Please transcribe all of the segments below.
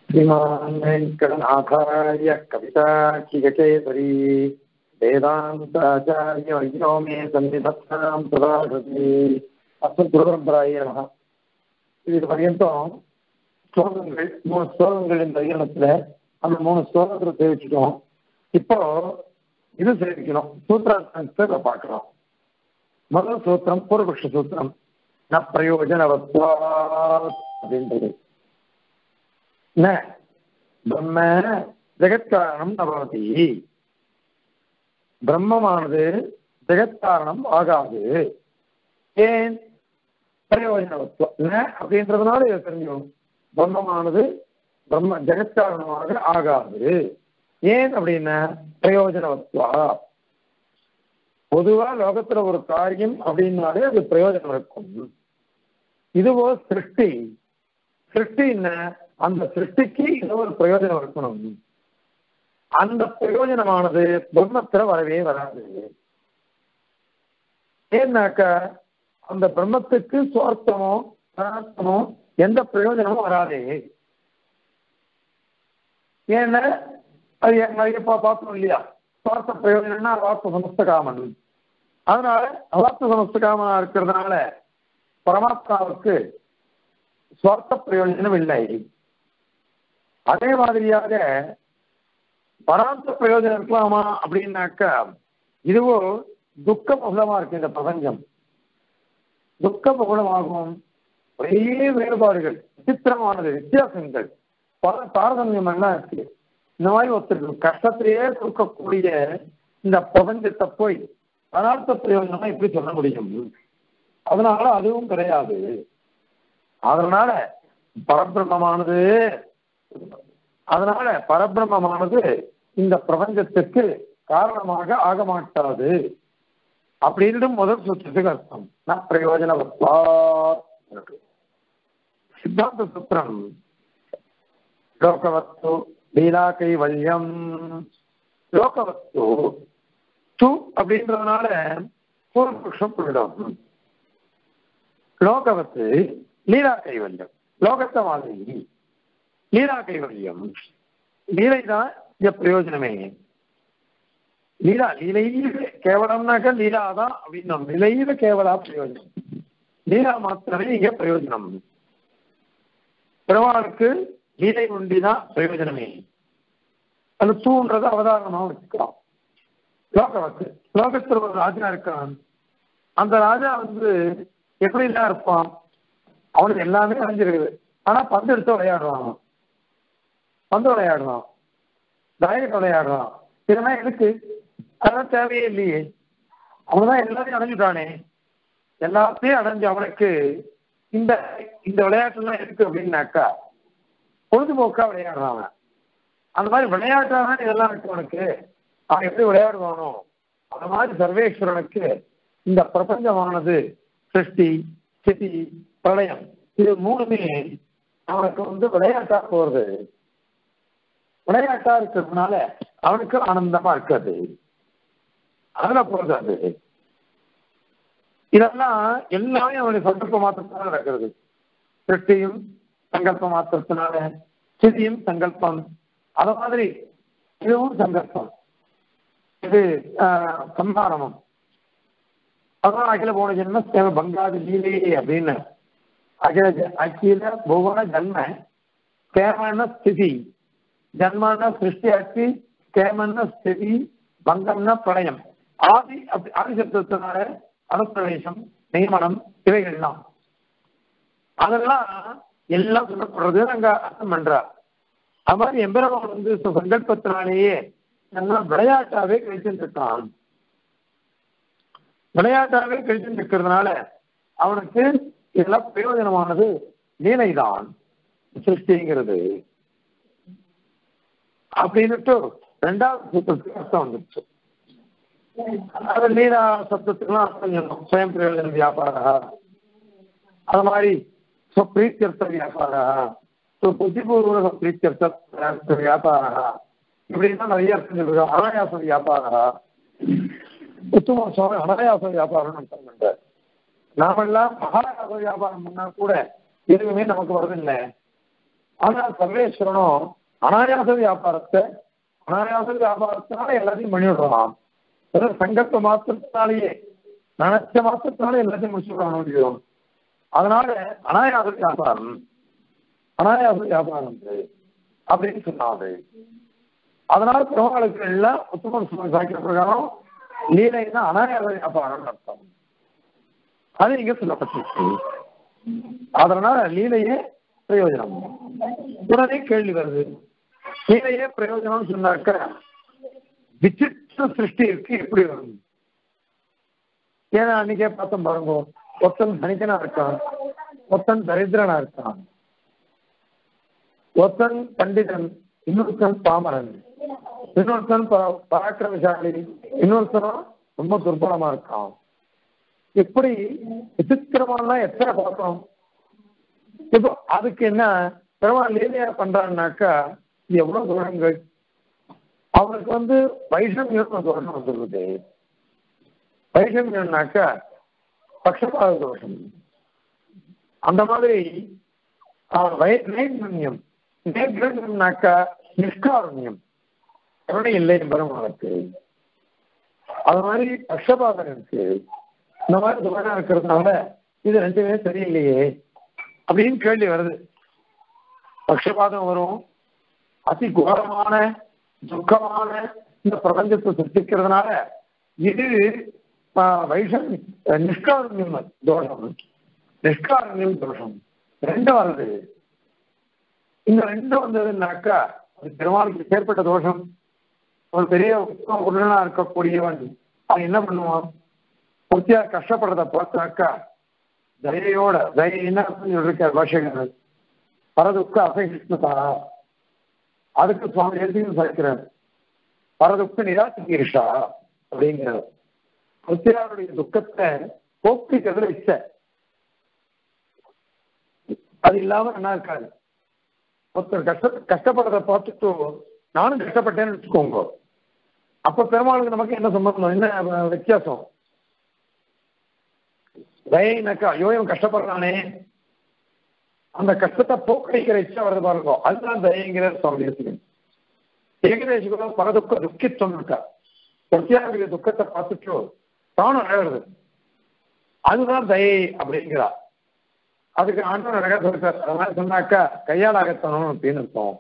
श्रीमान् वेङ्कटनाथार्य कविताचिकेसरी वेदान्ताचार्यवर्यो मे सन्निधत्तां सदाहृति अस्मत् குருபரம்பராய நமக இது பர்யந்தம் ஸ்லோகங்கள் மூணு ஸ்லோகங்கள் இந்த அதிகரணத்துல அந்த மூணு ஸ்லோகத்தை சேவிச்சிட்டோம் இப்போ இது சேவிக்கணும் சூத்திரார்த்தத்தை பார்க்கலாம் முதல் சூத்திரம் பூர்வபக்ஷ சூத்திரம் ந பிரயோஜனவத்வா அப்படின்றது ந பிரம்ம ஜெகத்காரணம் நபவதி பிரம்மமானது ஜெகத்காரணம் ஆகாது ஏன் பிரயோஜனவத்துவம் ந அப்படின்றதுனால இதை தெரிஞ்சுக்கணும் பிரம்மமானது பிரம்ம ஜெகத்காரணமாக ஆகாது ஏன் அப்படின்னா பிரயோஜனவத்வா பொதுவா லோகத்துல ஒரு காரியம் அப்படின்னாலே அது பிரயோஜனம் இருக்கும் இதுவோ சிருஷ்டி சிருஷ்டி என்ன அந்த சிருஷ்டிக்கு ஏதோ ஒரு பிரயோஜனம் இருக்கணும் அந்த பிரயோஜனமானது பிரம்மத்துல வரவே வராது ஏன்னாக்க அந்த பிரம்மத்துக்கு சுவார்த்தமோ பரார்த்தமோ எந்த பிரயோஜனமும் வராதே ஏன்னா அது நிறைய பார்த்தோம் இல்லையா சுவார்த்த பிரயோஜனம்னா அவார்த்த சமஸ்த காமன் அதனால அவார்த்த சமஸ்த காமனா இருக்கிறதுனால பரமாத்மாவுக்கு சுவார்த்த பிரயோஜனம் இல்லை அதே மாதிரியாக பரார்த்த பிரயோஜனம் இருக்கலாமா அப்படின்னாக்கா இதுவோ துக்க பகுலமா இருக்கு இந்த பிரபஞ்சம் துக்க பகுலமாகும் ஒரே வேறுபாடுகள் விசித்திரமானது வித்தியாசங்கள் பல தாரதமியம் எல்லாம் இருக்கு இந்த மாதிரி ஒருத்தருக்கு கஷ்டத்திலேயே கொடுக்கக்கூடிய இந்த பிரபஞ்சத்தை போய் பதார்த்த பிரயோஜனமா எப்படி சொல்ல முடியும் அதனால அதுவும் கிடையாது அதனால பரபிரம்மமானது அதனால பரபிரம்மமானது இந்த பிரபஞ்சத்துக்கு காரணமாக ஆக மாட்டாது அப்படின்னு முதல் சூத்திரத்துக்கு அர்த்தம் நான் பிரயோஜனவத்வா சித்தாந்த சூத்திரம் லோகவத்து லீலா கைவல்யம் லோகவத்து து அப்படின்றதுனால பூர்வபக்ஷம் போயிடும் லோகவத்து லீலா கைவல்யம் லோகத்தை மாதிரி லீலா கைவல்யம் லீலை தான் இங்க பிரயோஜனமே லீலா லீலையில கேவலம்னாக்க லீலா தான் அப்படின்னு நிலையில கேவலா பிரயோஜனம் லீலா மாத்திரமே இங்க பிரயோஜனம் பெருமாளுக்கு லீலை ஒண்டிதான் பிரயோஜனமே அது தூன்றது அவதாரணமா வச்சுக்கலாம் லோகவத்து லோகத்தில் ஒரு ராஜா இருக்கான் அந்த ராஜா வந்து எப்படி எல்லாம் இருப்பான் அவனுக்கு எல்லாமே அடைஞ்சிருக்குது ஆனா பந்து எடுத்து விளையாடுறான் பந்து விளையாடுறான் டயட் விளையாடுறான் இதெல்லாம் எனக்கு அதெல்லாம் தேவையே இல்லையே அவன்தான் எல்லாத்தையும் அடைஞ்சுட்டானே எல்லாத்தையும் அடைஞ்சு அவனுக்கு இந்த இந்த விளையாட்டுலாம் இருக்கு அப்படின்னாக்கா பொழுதுபோக்கா விளையாடுறான் அவன் அந்த மாதிரி விளையாட்டாதான் இதெல்லாம் இருக்கு அவனுக்கு அவன் எப்படி விளையாடுவானோ அந்த மாதிரி சர்வேஸ்வரனுக்கு இந்த பிரபஞ்சமானது சிருஷ்டி ஸ்திதி பிரளயம் இது மூணுமே அவனுக்கு வந்து விளையாட்டா போறது விளையாட்டா இருக்கிறதுனால அவனுக்கு ஆனந்தமா இருக்காது அதுல போறது அது இதெல்லாம் எல்லாமே அவனுடைய சங்கல்ப மாத்திரத்தினால நடக்கிறது சிருஷ்டியும் சங்கல்ப மாத்திரத்தினால ஸ்திதியும் சங்கல்பம் அத மாதிரி இதுவும் சங்கல்பம் இது சம்ஹாரமம் அதான் அகில போன ஜென்ம சேவ பங்காதி லீலே அப்படின்னு அகில அகில புவன ஜன்ம கேமன ஸ்திதி ஜன்மான சிருஷ்டி அச்சி கேமன ஸ்திதி பங்கம்னா பிரளயம் ஆதி அப்படி ஆதி சப்தத்தினால அனுப்பிரவேசம் நியமனம் இவைகள்லாம் அதெல்லாம் எல்லாம் சொல்லப்படுறது அங்க அர்த்தம் பண்றார் அது மாதிரி எம்பெருமான் வந்து சங்கல்பத்தினாலேயே எல்லாம் விளையாட்டாவே கழிச்சுட்டு இருக்கான் விளையாட்டாவே கழிச்சுட்டு இருக்கிறதுனால அவனுக்கு இதெல்லாம் பிரயோஜனமானது லீலைதான் சிருஷ்டிங்கிறது அப்படின்னுட்டு ரெண்டாவது சூத்திரத்துக்கு அர்த்தம் வந்துச்சு அது லீலா சப்தத்துக்குலாம் அர்த்தம் சொல்லணும் சுயம் பிரயோஜன வியாபாரா அது மாதிரி ஸ்வப்ரீத்தியர்த்த வியாபாரா புத்திபூர்வ பிரீத்தியர்த்த வியாபாரா இப்படின்னா நிறைய அர்த்தம் சொல்றாங்க அனாயாச வியாபாரா உத்தம சுவாமி அனாயாச வியாபாரம் அர்த்தம் பண்ற நாமெல்லாம் மகாயாச வியாபாரம் பண்ணா கூட எதுவுமே நமக்கு வரதில்லை ஆனா சர்வேஸ்வரனும் அனாயாச வியாபாரத்தை அனாயாச வியாபாரத்தினால எல்லாத்தையும் பண்ணி விடுறான் அதாவது சங்கல்ப மாத்திரத்தினாலேயே நினைச்ச மாத்திரத்தினால எல்லாத்தையும் முடிச்சுடுறான் முடியும் அதனால அனாயாச வியாபாரம் அனாயாச வியாபாரம் இது அப்படின்னு சொன்னாரு அதனால பெருமாளுக்கு எல்லாம் உத்தம சுவாமி சாக்கிய பிரகாரம் லீலைன்னா அனாயாச வியாபாரம் அர்த்தம் அது இங்க சொல்லப்பட்டிருக்கு அதனால லீலையே பிரயோஜனம் உடனே கேள்வி வருது லீலையே பிரயோஜனம் சொன்னாக்க விசித்திர சிருஷ்டி இருக்கு எப்படி வரும் ஏன்னா அன்னைக்கே பார்த்தோம் பாருங்க ஒருத்தன் தனிக்கனா இருக்கான் ஒருத்தன் தரித்திரனா இருக்கான் ஒருத்தன் பண்டிதன் இன்னொருத்தன் பாமரன் இன்னொருத்தன் ப- பராக்கிரமசாலி இன்னொருத்தனும் ரொம்ப துர்பலமா இருக்கான் இப்படி விசித்திரமான எத்தனை பார்க்கணும் இப்போ அதுக்கு என்ன பெருமாள் லீலையா பண்றான்னாக்கா இது எவ்வளவு தோஷங்கள் அவனுக்கு வந்து வைஷமியம் தோஷம் வந்துருக்குது வைஷமியம்னாக்கா பக்ஷபாத தோஷம் அந்த மாதிரி அவன் வை- நைர்மண்யம் நைர்மண்யம்னாக்கா நிஷ்காருண்யம் கருணை இல்லை பெருமாளுக்கு அது மாதிரி பக்ஷபாதம் இருக்கு இந்த மாதிரி தோஷம் இருக்கிறதுனால இது ரெண்டுமே சரியில்லையே அப்படின்னு கேள்வி வருது பக்ஷபாதம் வரும் அதி கோரமான துக்கமான இந்த பிரபஞ்சத்தை சிருஷ்டிக்கிறதுனால இது ஆ, வைஷம் நிஷ்காரண்யம் தோஷம் நிஷ்காரண்யம் தோஷம் ரெண்டும் வருது இந்த ரெண்டும் வந்ததுன்னாக்கா அது பெருமாளுக்கு ஏற்பட்ட தோஷம் ஒரு பெரிய உத்தம குருடனா இருக்கக்கூடியவன் அவன் என்ன பண்ணுவான் பூர்த்தியா கஷ்டப்படுறத பார்த்தாக்கா தயையோட தயை என்ன சொல்லியிருக்கார் பாஷகர் பரதுக்க அசகிருஷ்ணதா அதுக்கு சுவாமி எழுதியும் சேர்க்கிறார் பரதுக்க நிராசிகீர்ஷா அப்படிங்கிறார் புத்திராருடைய துக்கத்தை போக்கிக்கிறதுல இச்சை அது இல்லாம நல்லா இருக்காது ஒருத்தர் கஷ்ட கஷ்டப்படுறத பார்த்துட்டு நானும் கஷ்டப்பட்டேன்னு வச்சுக்கோங்க அப்ப பெருமாளுக்கு நமக்கு என்ன சம்பந்தம் என்ன அஹ், வித்தியாசம் தயனாக்கா ஐயோ இவன் கஷ்டப்படுறானே அந்த கஷ்டத்தை போக்கடிக்கிற இச்சை வருது பாருங்க அதுதான் தயங்கிற சுவாமி தேசிகன் ஏகதேசிகளோ பல துக்க துக்கித்தம் இருக்கா பிரத்யாகிற துக்கத்தை பார்த்துட்டு தானும் அழகுறது அதுதான் தயை அப்படிங்கிறா அதுக்கு ஆண்டவன் அழகா சொல்லிட்டார் அதனால சொன்னாக்கா கையால் அகத்தணும் அப்படின்னு இருக்கும்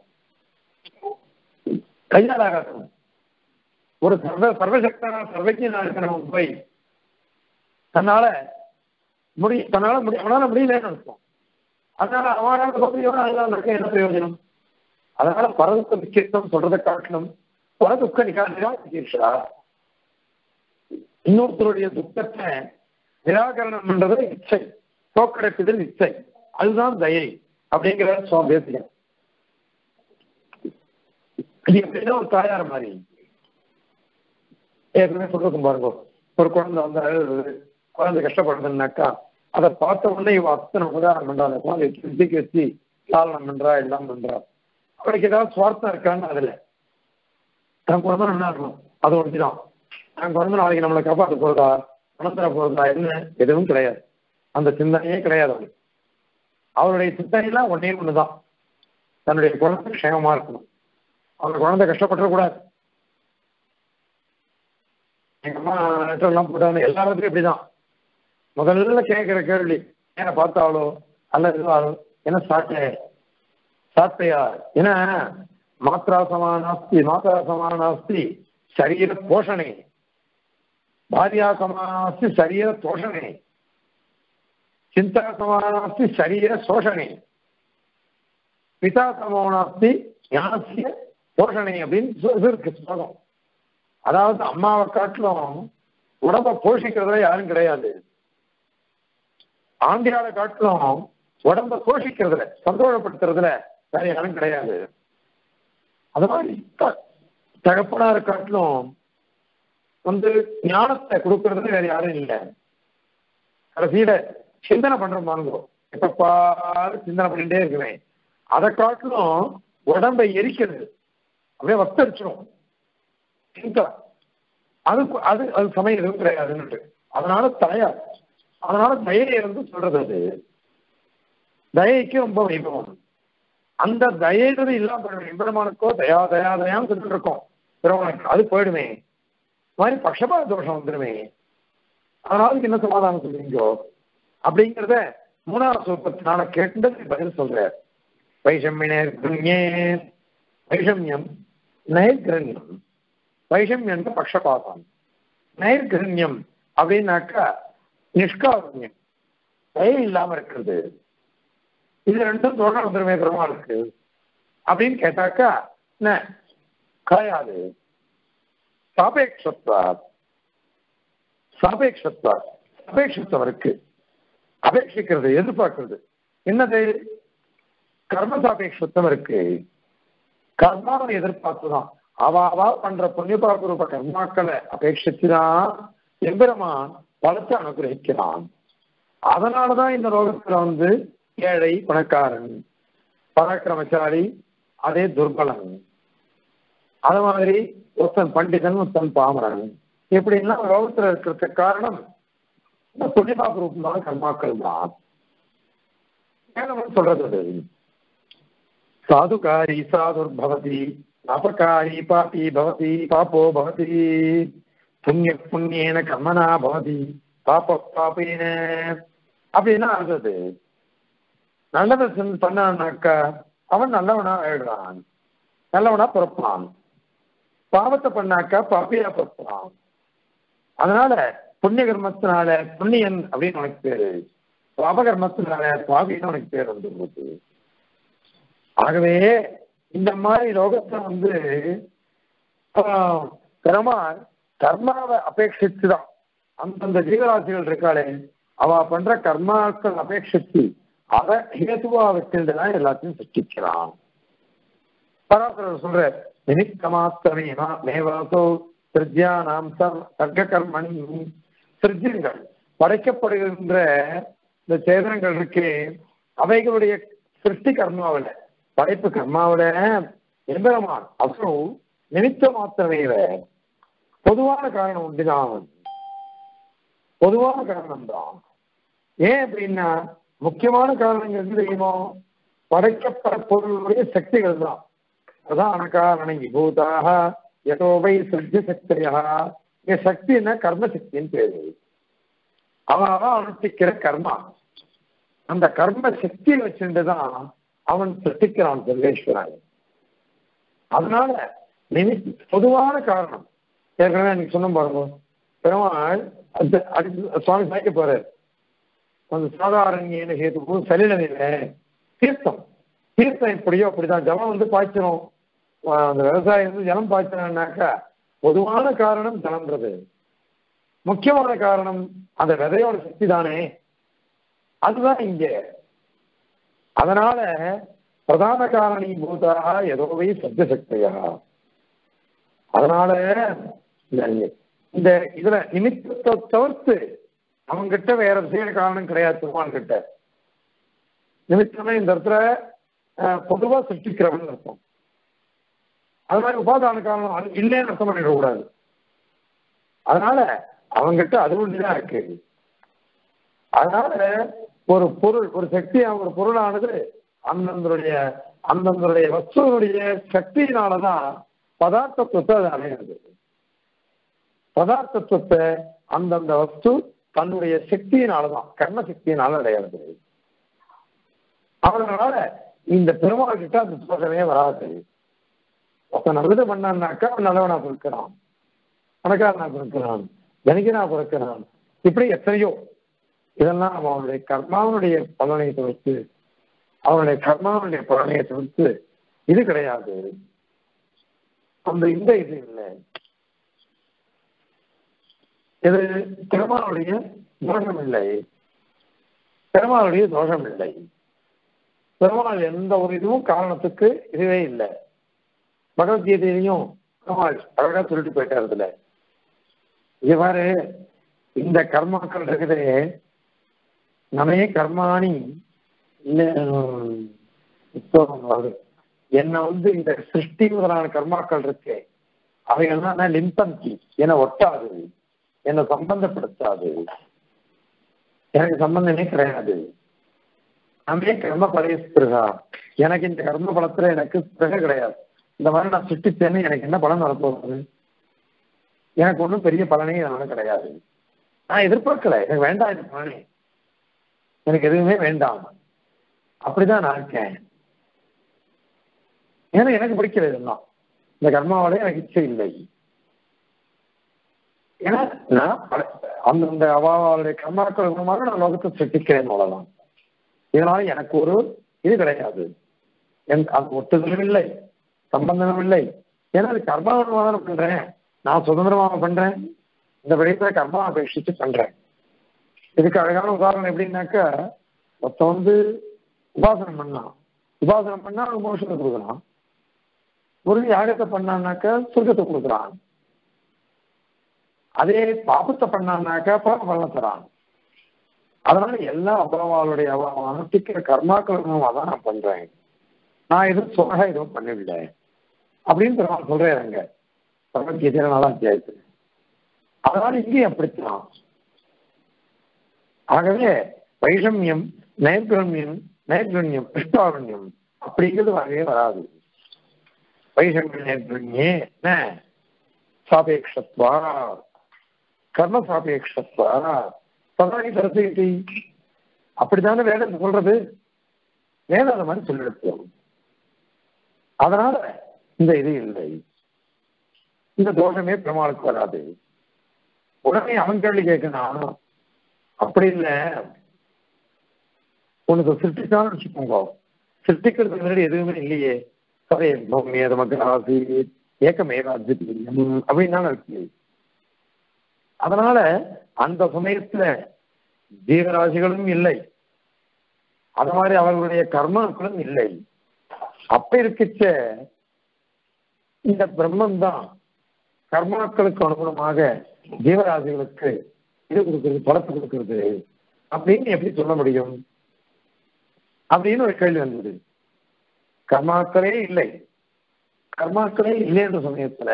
கையால் அகத்தணும் ஒரு சர்வ சர்வசக்தனா சர்வஜனா இருக்கணும் போய் தன்னால முடி தன்னால முடி அவனால முடியலன்னு இருக்கும் அதனால அவனால பகுதியோட அதெல்லாம் நடக்க என்ன பிரயோஜனம் அதனால பரதுக்க நிச்சயத்தம் சொல்றதை காட்டணும் பரதுக்க நிகாசிதான் சிகிச்சா இன்னொருத்தருடைய துக்கத்தை நிராகரணம் பண்றது இச்சை தோக்கடைப்பதில் இச்சை அதுதான் தயை அப்படிங்கிற சுவாமி பேசுகிறேன் இது எப்படின்னா ஒரு தாயார் மாதிரி ஏற்கனவே சொல்லிருக்கும் பாருங்க ஒரு குழந்தை வந்து அழுகுது குழந்தை கஷ்டப்படுதுன்னாக்கா அதை பார்த்த உடனே இவ அத்தனை உதாரணம் பண்றாங்க குழந்தை திருப்திக்கு வச்சு சாலனம் பண்றா எல்லாம் பண்றா அவளுக்கு ஏதாவது சுவார்த்தம் இருக்கான்னு அதுல தன் குழந்தை நல்லா இருக்கணும் அது ஒழிச்சுதான் தன் குழந்தை நாளைக்கு நம்மளை காப்பாற்ற போறதா பணம் தர போறதா என்ன எதுவும் கிடையாது அந்த சிந்தனையே கிடையாது அவளுக்கு அவருடைய சிந்தனையெல்லாம் ஒன்னே ஒண்ணுதான் தன்னுடைய குழந்தை க்ஷேமமா இருக்கணும் அந்த குழந்தை கஷ்டப்பட்டுறக்கூடாது எங்க அம்மா லெட்டர் எல்லாம் போட்டாங்க எல்லா இடத்துலயும் இப்படிதான் முதல்ல கேட்கிற கேள்வி என்ன பார்த்தாலோ அல்ல இதுவாலோ என்ன சாப்பிட்ட சாப்பிட்டையா ஏன்னா மாத்ரா சமானாஸ்தி மாத்ரா சமானாஸ்தி சரீர போஷணே பாரியா சமானாஸ்தி சரீர தோஷணே சிந்தா சமானாஸ்தி சரீர சோஷணே பிதா சமானாஸ்தி ஞானசிய போஷணை அப்படின்னு சொ- இது இருக்கு ஸ்லோகம் அதாவது அம்மாவை காட்டிலும் உடம்ப போஷிக்கிறதுல யாரும் கிடையாது ஆண்டியாவை காட்டிலும் உடம்ப போஷிக்கிறதுல சந்தோஷப்படுத்துறதுல வேற யாரும் கிடையாது அது மாதிரி த- தகப்பனாரை காட்டிலும் வந்து ஞானத்தை கொடுக்கறதுல வேற யாரும் இல்லை கடைசியில சிந்தனை பண்றோம் பாருங்க எப்ப பாரு சிந்தனை பண்ணிட்டே இருக்கிறேன் அதை காட்டிலும் உடம்பை எரிக்கிறது அப்படியே வத்தரிச்சிடும் சிந்தனை அது அது அது சமயம் எதுவும் கிடையாதுன்னு அதனால தயா அதனால தயை வந்து சொல்றது அது தயைக்கு ரொம்ப வைபவம் அந்த தயன்றது இல்லாம போயிடும் எம்பெருமானுக்கோ தயா தயா தயான்னு சொல்லிட்டு இருக்கோம் பெருமானுக்கு அது போயிடுமே இந்த மாதிரி பக்ஷபாத தோஷம் வந்துடுமே அதனால என்ன சமாதானம் சொல்றீங்கோ அப்படிங்கிறத மூணாவது சூப்பத்தினால கேட்டது பதில் சொல்றார் வைஷமியர் வைஷமியம் நைர்கிரண்யம் வைஷமியம் பக்ஷபாதம் நைர்கிரண்யம் அப்படின்னாக்கா நிஷ்காருண்யம் தயை இல்லாம இருக்கிறது இது ரெண்டும் தொடர்ந்து வந்துருமே பெருமாளுக்கு அப்படின்னு கேட்டாக்கா என்ன கிடையாது சாபேட்சத்வா சாபேட்சத்வா அபேட்சத்துவம் இருக்கு அபேட்சிக்கிறது எதிர்பார்க்கிறது என்னது கர்ம சாபேட்சத்துவம் இருக்கு கர்மாவை எதிர்பார்த்துதான் அவ அவா பண்ற புண்ணியபாப ரூப கர்மாக்களை அபேட்சிச்சுதான் எம்பெருமான் பலத்தை அனுகிரகிக்கிறான் அதனாலதான் இந்த லோகத்துல வந்து ஏழை பணக்காரன் பராக்கிரமசாலி அதே துர்பலன் அது மாதிரி ஒருத்தன் பண்டிதன் ஒருத்தன் பாமரன் இப்படிலாம் லோகத்துல இருக்கிறதுக்கு காரணம் இந்த புண்ணியபாப ரூபமான கர்மாக்கள் தான் சொல்றது அது சாதுகாரி சாதுர்பவதி பாபகாரி பாபி பவதி பாப்போ பவதி புண்ணிய புண்ணியன கர்மனா பவதி பாப்ப பாப்பேன அப்படின்னா ஆகுது நல்லதை பண்ணான்னாக்கா அவன் நல்லவனா ஆயிடுறான் நல்லவனா பிறப்பான் பாவத்தை பண்ணாக்கா பாப்பியா பிறப்பான் அதனால புண்ணிய கர்மத்தினால புண்ணியன் அப்படின்னு உனக்கு பேரு பாபகர்மத்தினால பாவின்னு உனக்கு பேர் வந்துருது ஆகவே இந்த மாதிரி லோகத்தை வந்து பெருமாள் கர்மாவை அபேட்சிச்சுதான் அந்தந்த ஜீவராசிகள் இருக்காளே அவ பண்ற கர்மாக்கள் அபேட்சிச்சு அதை ஹேதுவா வச்சுட்டுதான் எல்லாத்தையும் சிருஷ்டிக்கிறான் பராசரர் சொல்ற நிமித்தமாத்தமேவா மேவாசோ சிருஜ்யானாம் சர்க்க கர்மணி சிருஜ்யங்கள் படைக்கப்படுகின்ற இந்த சேதனங்கள் இருக்கே அவைகளுடைய சிருஷ்டி கர்மாவில் படைப்பு கர்மாவில எம்பெருமான் அப்புறம் நிமித்த மாத்திரமேவ பொதுவான காரணம் உண்டுதான் பொதுவான காரணம் தான் ஏன் அப்படின்னா முக்கியமான காரணங்கள் எது தெரியுமோ படைக்கப்பட பொருளுடைய சக்திகள் தான் அதான் அனகாரண விபூதாக யதோவை சிருஜ சக்தியா இங்க சக்தின்னா கர்ம சக்தின்னு பேரு அவன் அவன் அனுஷ்டிக்கிற கர்மா அந்த கர்ம சக்தியை வச்சுட்டு தான் அவன் சிருஷ்டிக்கிறான் சர்வேஸ்வரன் அதனால நிமி பொதுவான காரணம் ஏற்கனவே எனக்கு சொன்ன பாருங்க பெருமாள் சுவாமி சாய்க்க போறாரு அந்த சாதாரண்யன ஹேத்து சலில நிலை தீர்த்தம் தீர்த்தம் எப்படியோ அப்படிதான் ஜலம் வந்து பாய்ச்சணும் அந்த விவசாயம் வந்து ஜலம் பாய்ச்சணும்னாக்கா பொதுவான காரணம் ஜலம்ன்றது முக்கியமான காரணம் அந்த விதையோட சக்தி தானே அதுதான் இங்க அதனால பிரதான காரணி பூதாக எதோவை சத்திய சக்தியா அதனால இந்த இதுல நிமித்தத்தை தவிர்த்து அவங்கிட்ட வேற விஷய காரணம் கிடையாது பெருமான் கிட்ட நிமித்தமே இந்த இடத்துல பொதுவா சிருஷ்டிக்கிறவன் அர்த்தம் அது மாதிரி உபாதான காரணம் இல்லைன்னு அர்த்தம் பண்ணிடக்கூடாது அதனால அவங்கிட்ட அது ஒன்றுதான் இருக்கு அதனால ஒரு பொருள் ஒரு சக்தி ஒரு பொருளானது அந்தந்தருடைய அந்தந்தருடைய வஸ்துவனுடைய சக்தியினாலதான் பதார்த்தத்துவத்தை அது அடையிறது பதார்த்தத்துவத்தை அந்தந்த வஸ்து தன்னுடைய சக்தியினாலதான் கர்ம சக்தியினால அடையிறது அதனால இந்த பெருமாள் கிட்ட அந்த தோஷமே வராது ஒருத்தன் நல்லது பண்ணான்னாக்கா அவன் நல்லவனா பிறக்கிறான் பணக்காரனா பிறக்கிறான் தனிகனா பிறக்கிறான் இப்படி எத்தனையோ இதெல்லாம் அவனுடைய கர்மாவனுடைய பலனை தவிர்த்து அவனுடைய கர்மாவனுடைய பலனையை தவிர்த்து இது கிடையாது அந்த இந்த இது இல்லை இது பெருமாளுடைய தோஷம் இல்லை பெருமாளுடைய தோஷம் இல்லை பெருமாள் எந்த ஒரு இதுவும் காரணத்துக்கு இதுவே இல்லை பகவத்கீதையிலையும் பெருமாள் அழகா சொல்லிட்டு போயிட்டார் இதுல இவ்வாறு இந்த கர்மாக்கள் இருக்குதே நமே கர்மாணி இப்போ என்ன வந்து இந்த சிருஷ்டி முதலான கர்மாக்கள் இருக்கு அவைகள்லாம் லிம்பந்தி என்னை ஒட்டாது என்னை சம்பந்தப்படுத்தாது எனக்கு சம்பந்தமே கிடையாது நம்மே கர்ம பழைய ஸ்பிருகா எனக்கு இந்த கர்ம பலத்துல எனக்கு ஸ்பிருக கிடையாது இந்த மாதிரி நான் சுட்டித்தேன்னு எனக்கு என்ன பலன் வரப்போகுது எனக்கு ஒன்றும் பெரிய பலனே இதனால கிடையாது நான் எதிர்பார்க்கல எனக்கு வேண்டாம் இந்த பலனே எனக்கு எதுவுமே வேண்டாம் அப்படிதான் நான் இருக்கேன் ஏன்னா எனக்கு பிடிக்கல இதெல்லாம் இந்த கர்மாவோட எனக்கு இச்சை இல்லை ஏன்னா நான் பல- அந்தந்த அவளுடைய கர்மாக்கள் மூலமாக நான் லோகத்தை சிருஷ்டிக்கிறேன் அவ்வளவுதான் இதனால எனக்கு ஒரு இது கிடையாது என் அது ஒட்டுதலும் இல்லை சம்பந்தமும் இல்லை ஏன்னா அது கர்மாவனமாக தானே பண்றேன் நான் சுதந்திரமாக பண்றேன் இந்த விடயத்துல கர்மா அபேட்சிச்சு பண்றேன் இதுக்கு அழகான உதாரணம் எப்படின்னாக்கா மொத்தம் வந்து உபாசனம் பண்ணலாம் உபாசனம் பண்ணா அவனுக்கு மோஷத்தை கொடுக்கலாம் ஒரு யாகத்தை பண்ணான்னாக்கா சொர்க்கத்தை கொடுக்குறான் அதே பாபத்தை பண்ணான்னாக்கா பாப பலனை தரான் அதனால எல்லா அபாவாளுடைய அவ அனுஷ்டிக்கிற கர்மாக்கள் மூலமா தான் நான் பண்றேன் நான் எதுவும் சொக எதுவும் பண்ணவில்லை அப்படின்னு பெருமாள் சொல்றேன் அங்க பகவத்கீதையில நாலாம் அத்தியாயத்தில் அதனால இங்கேயும் அப்படித்தான் ஆகவே வைஷமியம் நைர்குண்யம் நைர்குண்யம் கிருஷ்ணாரண்யம் அப்படிங்கிறது வரவே வராது வைஷமியம் நைர்குண்யே என்ன சாபேக்ஷத்வா கர்ம சாபேக்ஷத்வா சதானி தரசேதி அப்படித்தானே வேதம் சொல்றது வேதம் அந்த மாதிரி சொல்லிடுச்சோம் அதனால இந்த இது இல்லை இந்த தோஷமே பெருமாளுக்கு வராது உடனே அவன் கேள்வி கேட்கணும் அப்படி இல்லை உனக்கு சிருஷ்டிச்சாலும் வச்சுக்கோங்க சிருஷ்டிக்கிறதுக்கு முன்னாடி எதுவுமே இல்லையே சதே பூமி நமக்கு ஆசி ஏக்கமேகாஜியம் அப்படின்னு தானே இருக்கு அதனால அந்த சமயத்துல ஜீவராசிகளும் இல்லை அது மாதிரி அவர்களுடைய கர்மாக்களும் இல்லை அப்ப இருக்குச்ச இந்த பிரம்மன் தான் கர்மாக்களுக்கு அனுகுணமாக ஜீவராசிகளுக்கு இது கொடுக்கிறது பலத்தை கொடுக்கிறது அப்படின்னு எப்படி சொல்ல முடியும் அப்படின்னு ஒரு கேள்வி வந்தது கர்மாக்களே இல்லை கர்மாக்களே இல்லை என்ற சமயத்துல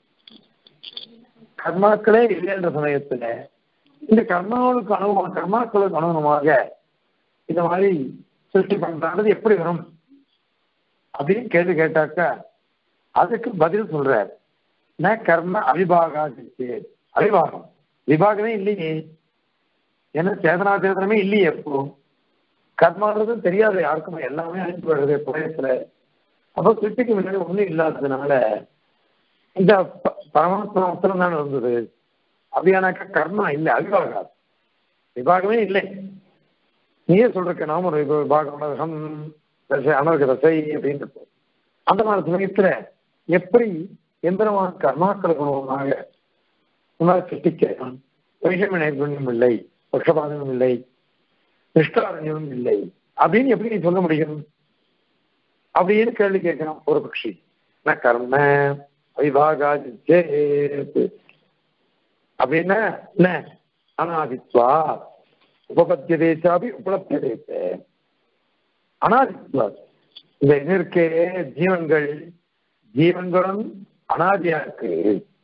கர்மாக்களே இல்லை என்ற சமயத்துல இந்த கர்மாவுக்கு அனுபவம் கர்மாக்களுக்கு அனுகுணமாக இந்த மாதிரி சிருஷ்டி பண்றது எப்படி வரும் அப்படின்னு கேள்வி கேட்டாக்கா அதுக்கு பதில் சொல்றார் ந கர்ம அவிபாகா அவிபாகம் விபாகமே இல்லையே ஏன்னா சேதனா சேதனமே இல்லையே எப்போ கர்மான்றதும் தெரியாது யாருக்குமே எல்லாமே அழிஞ்சு வருது புயத்துல அப்போ சிருஷ்டிக்கு முன்னாடி ஒண்ணும் இல்லாததுனால இந்த ப- பரமாத்மா மாத்திரம் தான் இருந்தது அப்படியானாக்கா கர்மா இல்லை அவிபாகா விபாகமே இல்லை நீயே சொல்றக்க நாம ஒரு விப- விபாகம் உலகம் தசை அனர்க தசை அப்படின்னு இருக்கும். அந்த மாதிரி சமயத்துல எப்படி எந்திரமான கர்மாக்கள் குணமாக உணர சிருஷ்டிக்கிறான் வைஷம நைர்குண்யம் இல்லை பட்சபாதமும் இல்லை நிஷ்டாரண்யமும் இல்லை அப்படின்னு எப்படி நீ சொல்ல முடியும் அப்படின்னு கேள்வி கேட்கணும் ஒரு பட்சி ந கர்ம விபாகாஜித் அப்படின்னா என்ன அனாதித்வா உபபத்தியதே சாபி உபலப்தியதே அனாதித்வா இந்த இது இருக்கே ஜீவன்கள் ஜீவன்களும் அனாதியா இருக்கு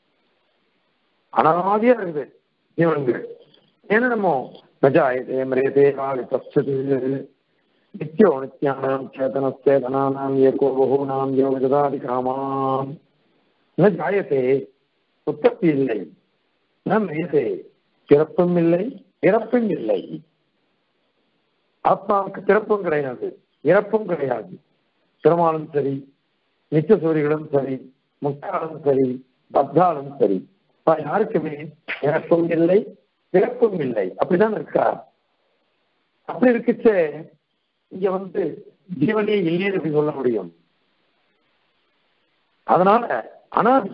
அனாதியா இருக்குது ஜீவன்கள் ஏன்னா நம்ம நஜாயதே மரியதே விபஸ்து நித்யோ நித்யானாம் சேதனஸ்தேதனானாம் ஏகோ பகூனாம் யோகதாதி காமாம் ந ஜாயத்தே உற்பத்தி இல்லை ந மியதே பிறப்பும் இல்லை இறப்பும் இல்லை ஆத்மாவுக்கு பிறப்பும் கிடையாது இறப்பும் கிடையாது பெருமாளும் சரி நித்திய சூரிகளும் சரி முட்டாளும் சரி பத்தாலும் சரி அப்ப யாருக்குமே இறப்பும் இல்லை பிறப்பும் இல்லை அப்படிதான் இருக்கா அப்படி இருக்குச்சே இங்க வந்து ஜீவனே இல்லைன்னு எப்படி சொல்ல முடியும் அதனால அனாதி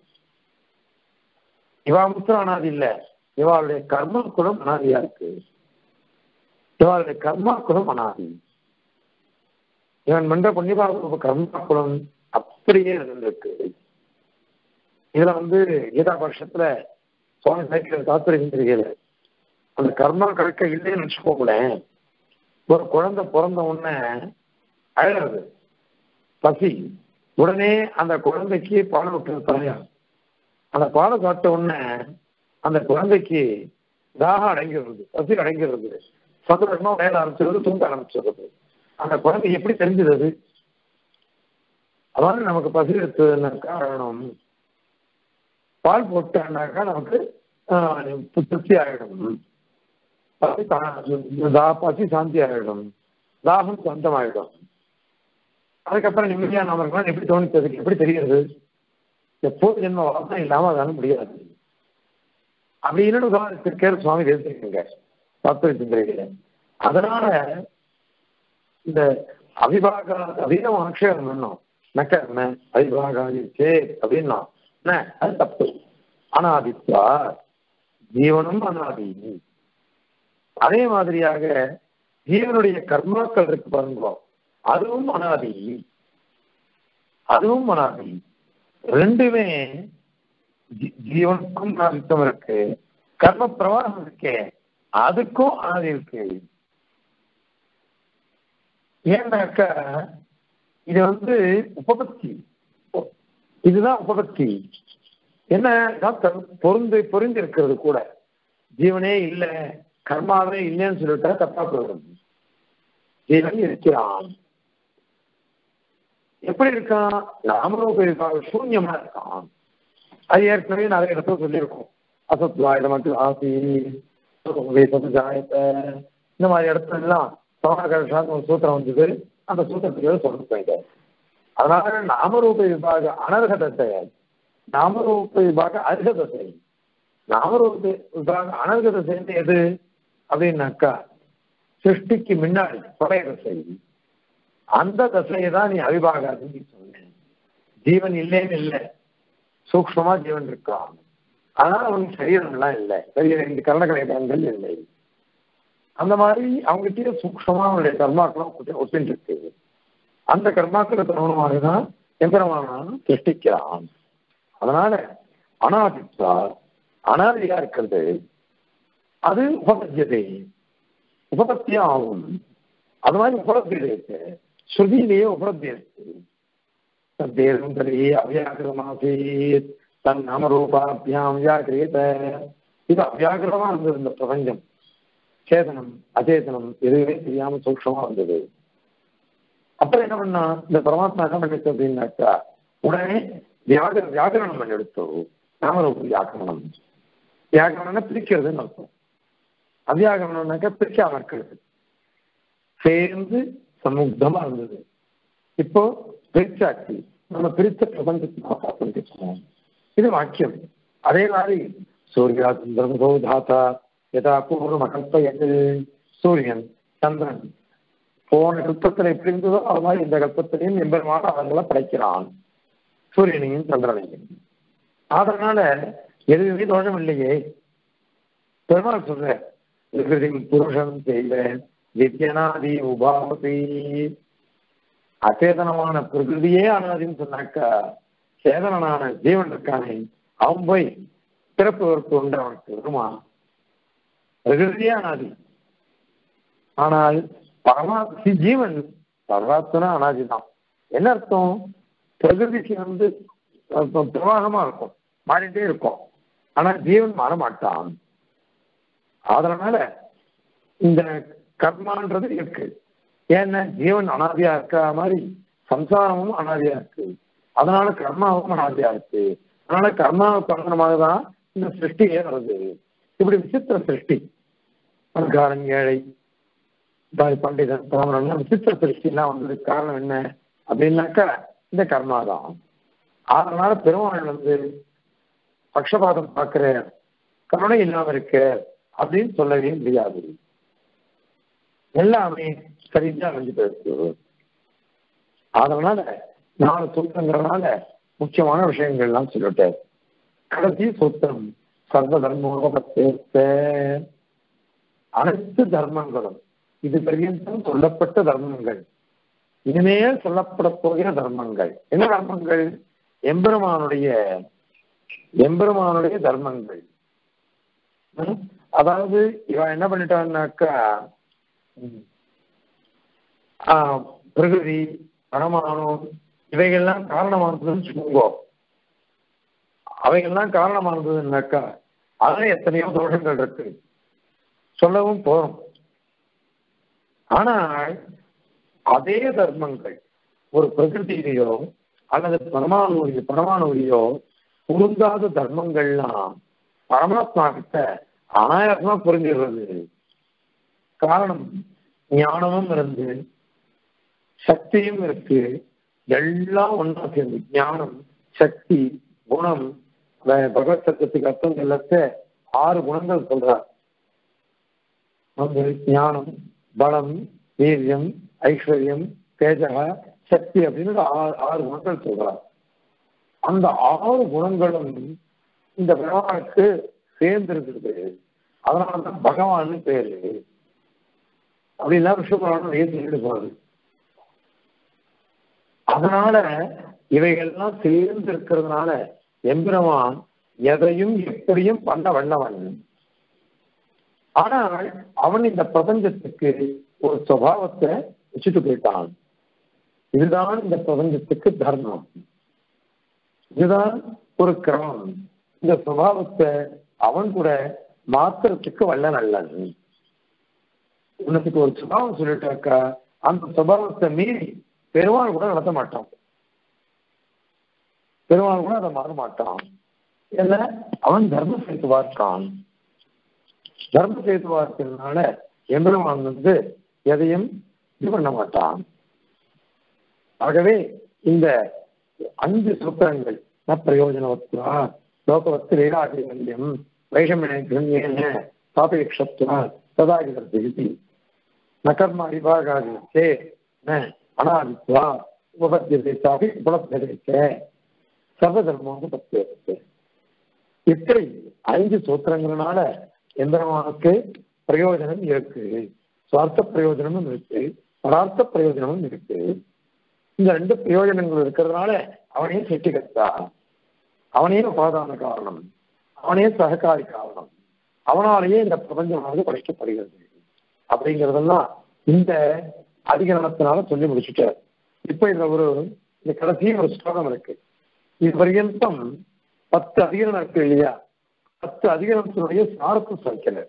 இவா மாத்திரம் அனாதி இல்ல இவாளுடைய கர்ம குணம் அனாதியா இருக்கு இவாளுடைய கர்மா குணம் அனாதி இவன் மன்ற புண்ணியபாக கர்மா குணம் அப்படியே இருந்திருக்கு இதுல வந்து கீதா பட்சத்துல சுவாமி சைக்கிள் தாத்திரம் தெரியல அந்த கர்மா கணக்க இல்லைன்னு வச்சுக்கோங்களேன் ஒரு குழந்தை பிறந்த உடனே அழறது பசி உடனே அந்த குழந்தைக்கு பால் விட்டுறது தலையா அந்த பாலை சாப்பிட்ட உடனே அந்த குழந்தைக்கு தாகம் அடங்கிடுறது பசி அடங்கிடுறது சந்தோஷமா விளையாட ஆரம்பிச்சிருது தூங்க ஆரம்பிச்சிருது அந்த குழந்தை எப்படி தெரிஞ்சது அது அதாவது நமக்கு பசி எடுத்ததுனாக்கா அழணும் பால் போட்டானாக்கா நமக்கு ஆஹ், திருப்தி ஆகிடும் பசி தா- தா- பசி சாந்தி ஆகிடும் தாகம் சொந்தமாயிடும் அதுக்கப்புறம் நிம்மதியா நாம இருக்கலாம் எப்படி தோணித்ததுக்கு எப்படி தெரிகிறது எப்போது ஜென்ம வாசம் இல்லாம அதால முடியாது அப்படின்னு உதாரணத்திற்கேற சுவாமி பேசிருக்கீங்க தத்துவ சிந்தனையில அதனால இந்த அவிபாக அதீதம் ஆட்சேபம் பண்ணோம் நக்கர்ம அவிபாகாதி சே அப்படின்னா என்ன அது தப்பு அனாதித்வா ஜீவனும் அனாதி அதே மாதிரியாக ஜீவனுடைய கர்மாக்கள் இருக்கு பாருங்க அதுவும் அனாதி அதுவும் அனாதி ரெண்டுமே ஜீ- ஜீவனுக்கும் அனாதித்தம் இருக்கு கர்ம பிரவாகம் இருக்கே அதுக்கும் அனாதி இருக்கு ஏன்னாக்கா இது வந்து உபபத்தி இதுதான் உபபத்தி என்ன டாக்டர் பொருந்து பொருந்து இருக்கிறது கூட ஜீவனே இல்ல கர்மாவே இல்லைன்னு சொல்லிட்டா தப்பா போயிடும் ஜீவன் இருக்கிறான் எப்படி இருக்கான் நாமரூப சூன்யமா இருக்கான் அது ஏற்கனவே நிறைய இடத்துல சொல்லியிருக்கோம் அசத்வாயுதமக்கு ஆசி ஜாயத்தை இந்த மாதிரி இடத்துல எல்லாம் சோழகர்ஷான்னு ஒரு சூத்திரம் வந்தது அந்த சூத்திரத்துக்கு சொல்லிட்டு போயிட்டார் அதனால நாமரூப விபாக அனர்ஹதத்தை நாமரூப விபாக அர்ஹதத்தை நாமரூப விபாக அனர்ஹத எது அப்படின்னாக்கா சிருஷ்டிக்கு முன்னாடி பழைய தசை அந்த தசையை தான் நீ அவிபாகாதுன்னு நீ சொன்ன ஜீவன் இல்லைன்னு இல்லை சூக்ஷ்மமா ஜீவன் இருக்கான் அதனால அவனுக்கு சரீரம்லாம் இல்லை சரீரம் இந்த கரணக்கலைகள் இல்லை அந்த மாதிரி அவங்ககிட்ட சூக்ஷ்மமா அவனுடைய கர்மாக்களும் ஒட்டி- ஒட்டின்னு இருக்கு அந்த கர்மாக்களுக்கு தகுந்தமாக தான் எம்பெருமானாலும் சிருஷ்டிக்கிறான் அதனால அனாதித்வா அனாதியா இருக்கிறது அது உபபத்தியதை உபபத்தியா ஆகும் அது மாதிரி உபலப்தி இருக்கு ஸ்ருதியிலேயே உபலப்தி இருக்கு தத்தேதம் தரி அவ்யாகிரமாசீத் தன் நாமரூபாபியாம் வியாக்கிரியத இது அவ்யாகிரமா இருந்தது இந்த பிரபஞ்சம் சேதனம் அச்சேதனம் எதுவுமே தெரியாம சூக்ஷமா வந்தது அப்புறம் என்ன பண்ணா இந்த பரமாத்மா என்ன பண்ணிச்சு அப்படின்னாக்கா உடனே வியாகர வியாகரணம் பண்ணி எடுத்தோ நாமரூப வியாக்கரணம் வியாகரணம்னா பிரிக்கிறதுன்னு அர்த்தம் அவ்யாகரணம்னாக்கா பிரிக்காம இருக்கிறது சேர்ந்து சமுக்தமா இருந்தது இப்போ பிரிச்சாச்சு நம்ம பிரித்த பிரபஞ்சத்தை பார்த்துருக்கோம் இது வாக்கியம் அதே மாதிரி சூர்யா சந்திரமுகோ தாத்தா யதா பூர்வம் அகல்பயது சூரியன் சந்திரன் போன கல்பத்தில் எப்படி இருந்ததோ அது மாதிரி இந்த கல்பத்திலையும் எம்பெருமான அவர்களை படைக்கிறான் சூரியனையும் சந்திரனையும் அதனால எதுவுமே தோஷம் இல்லையே பெருமாள் சொல்ற விகிருதி புருஷன் செய்த வித்யனாதி உபாவதி அச்சேதனமான பிரகிருதியே அனாதின்னு சொன்னாக்கா சேதனனான ஜீவன் இருக்கானே அவன் போய் பிறப்பு வெறுப்பு உண்டு அவனுக்கு வருமா பிரகிருதியே அனாதி ஆனால் பரமாத்ம ஜீவன் பரமாத்மனா அனாதி தான் என்ன அர்த்தம் பிரகிருதிக்கு வந்து அர்த்தம் பிரவாகமா இருக்கும் மாறிட்டே இருக்கும் ஆனா ஜீவன் மாற மாட்டான் அதனால இந்த கர்மான்றது இருக்கு ஏன்னா ஜீவன் அனாதியா இருக்க மாதிரி சம்சாரமும் அனாதியா இருக்கு அதனால கர்மாவும் அனாதியா இருக்கு அதனால கர்மாவுக்கு காரணமாக தான் இந்த சிருஷ்டியே வருது இப்படி விசித்திர சிருஷ்டி பணக்காரன் ஏழை தாய் பண்டிதன் பாமரன் விசித்திர சிருஷ்டிலாம் வந்ததுக்கு காரணம் என்ன அப்படின்னாக்கா இந்த கர்மா தான் அதனால பெருமாள் வந்து பக்ஷபாதம் பார்க்கிற கருணை இல்லாம இருக்க அப்படின்னு சொல்லவே முடியாது எல்லாமே சரிஞ்சா அமைஞ்சு போயிருக்கு அதனால நாலு சூத்திரங்கிறதுனால முக்கியமான விஷயங்கள்லாம் சொல்லிட்டேன் கடைசி சூத்திரம் சர்வ தர்மோபத்தேத்த அனைத்து தர்மங்களும் இது பர்யந்தம் சொல்லப்பட்ட தர்மங்கள் இனிமேல் சொல்லப்பட போகிற தர்மங்கள் என்ன தர்மங்கள் எம்பெருமானுடைய எம்பெருமானுடைய தர்மங்கள் ம்? அதாவது இவன் என்ன பண்ணிட்டான்னாக்கா ம், ஆ, பிரகிருதி பரமாணம் இவைகள்லாம் காரணமானதுன்னு சொல்லுங்கோ அவைகள்லாம் காரணமானதுன்னாக்கா அதுல எத்தனையோ தோஷங்கள் இருக்கு சொல்லவும் போறோம் ஆனால் அதே தர்மங்கள் ஒரு பிரகிருதியிலேயோ அல்லது பரமாணுடைய பரமாணுடையோ பொருந்தாத தர்மங்கள்லாம் பரமாத்மா கிட்ட அனாயாசமா புரிஞ்சிடுறது காரணம் ஞானமும் இருந்து சக்தியும் இருக்கு எல்லாம் ஒன்றா சேர்ந்து ஞானம் சக்தி குணம் பகவத் சத்தத்துக்கு அர்த்தம் சொல்லத்த ஆறு குணங்கள் சொல்றார் வந்து ஞானம் பலம் வீரியம் ஐஸ்வர்யம் தேஜக சக்தி அப்படின்னு ஆறு ஆறு குணங்கள் சொல்றார் அந்த ஆறு குணங்களும் இந்த பகவானுக்கு சேர்ந்து இருக்குது அதனாலதான் பகவான் பேரு அப்படின்னா விஷ்ணுபுராணம் ஏன் சொல்லிட்டு போகுது அதனால இவைகள்லாம் சேர்ந்து இருக்கிறதுனால எம்பெருமான் எதையும் எப்படியும் பண்ண வல்லவன் ஆனால் அவன் இந்த பிரபஞ்சத்துக்கு ஒரு சுபாவத்தை வச்சுட்டு போயிட்டான் இதுதான் இந்த பிரபஞ்சத்துக்கு தர்மம் இதுதான் ஒரு கிரமம் இந்த சுபாவத்தை அவன் கூட மாத்திரத்துக்கு வல்ல நல்லன் உனக்கு ஒரு சுபாவம் சொல்லிட்டாக்கா அந்த சுபாவத்தை மீறி பெருமாள் கூட நடத்த மாட்டான் பெருமாள் கூட அதை மாற மாட்டான் என்ன அவன் தர்ம சேத்துவா இருக்கான் தர்ம சேத்துவா இருக்கிறதுனால எம்பெருமான் வந்து எதையும் இது பண்ண மாட்டான் ஆகவே இந்த அஞ்சு சூத்திரங்கள் ந பிரயோஜனவத்துவா லோகவத்து லீலாதிகல்யம் வைஷமியன சாபேட்சத்துவா சதாகிதர்த்தி ந கர்ம விபாகாதிச்சே ந அனாதித்வா உபபத்தியத்தை சாபி உபலப்தத்தை சர்வதர்மமாக பத்தியத்தை இப்படி ஐந்து சூத்திரங்களால எந்திரமானுக்கு பிரயோஜனம் இருக்கு சுவார்த்த பிரயோஜனமும் இருக்கு பதார்த்த பிரயோஜனமும் இருக்கு இந்த ரெண்டு பிரயோஜனங்கள் இருக்கிறதுனால அவனே சிருஷ்டிகர்த்தா அவனே உபாதான காரணம் அவனே சககாரி காரணம் அவனாலேயே இந்த பிரபஞ்சமானது படைக்கப்படுகிறது அப்படிங்கிறதெல்லாம் இந்த அதிகரணத்தினால சொல்லி முடிச்சுட்டார் இப்ப இதுல ஒரு இந்த கடைசி ஒரு ஸ்லோகம் இருக்கு இது பர்யந்தம் பத்து அதிகரணம் இருக்கு இல்லையா பத்து அதிகரணத்தினுடைய சாரத்தை சொல்லிக்கல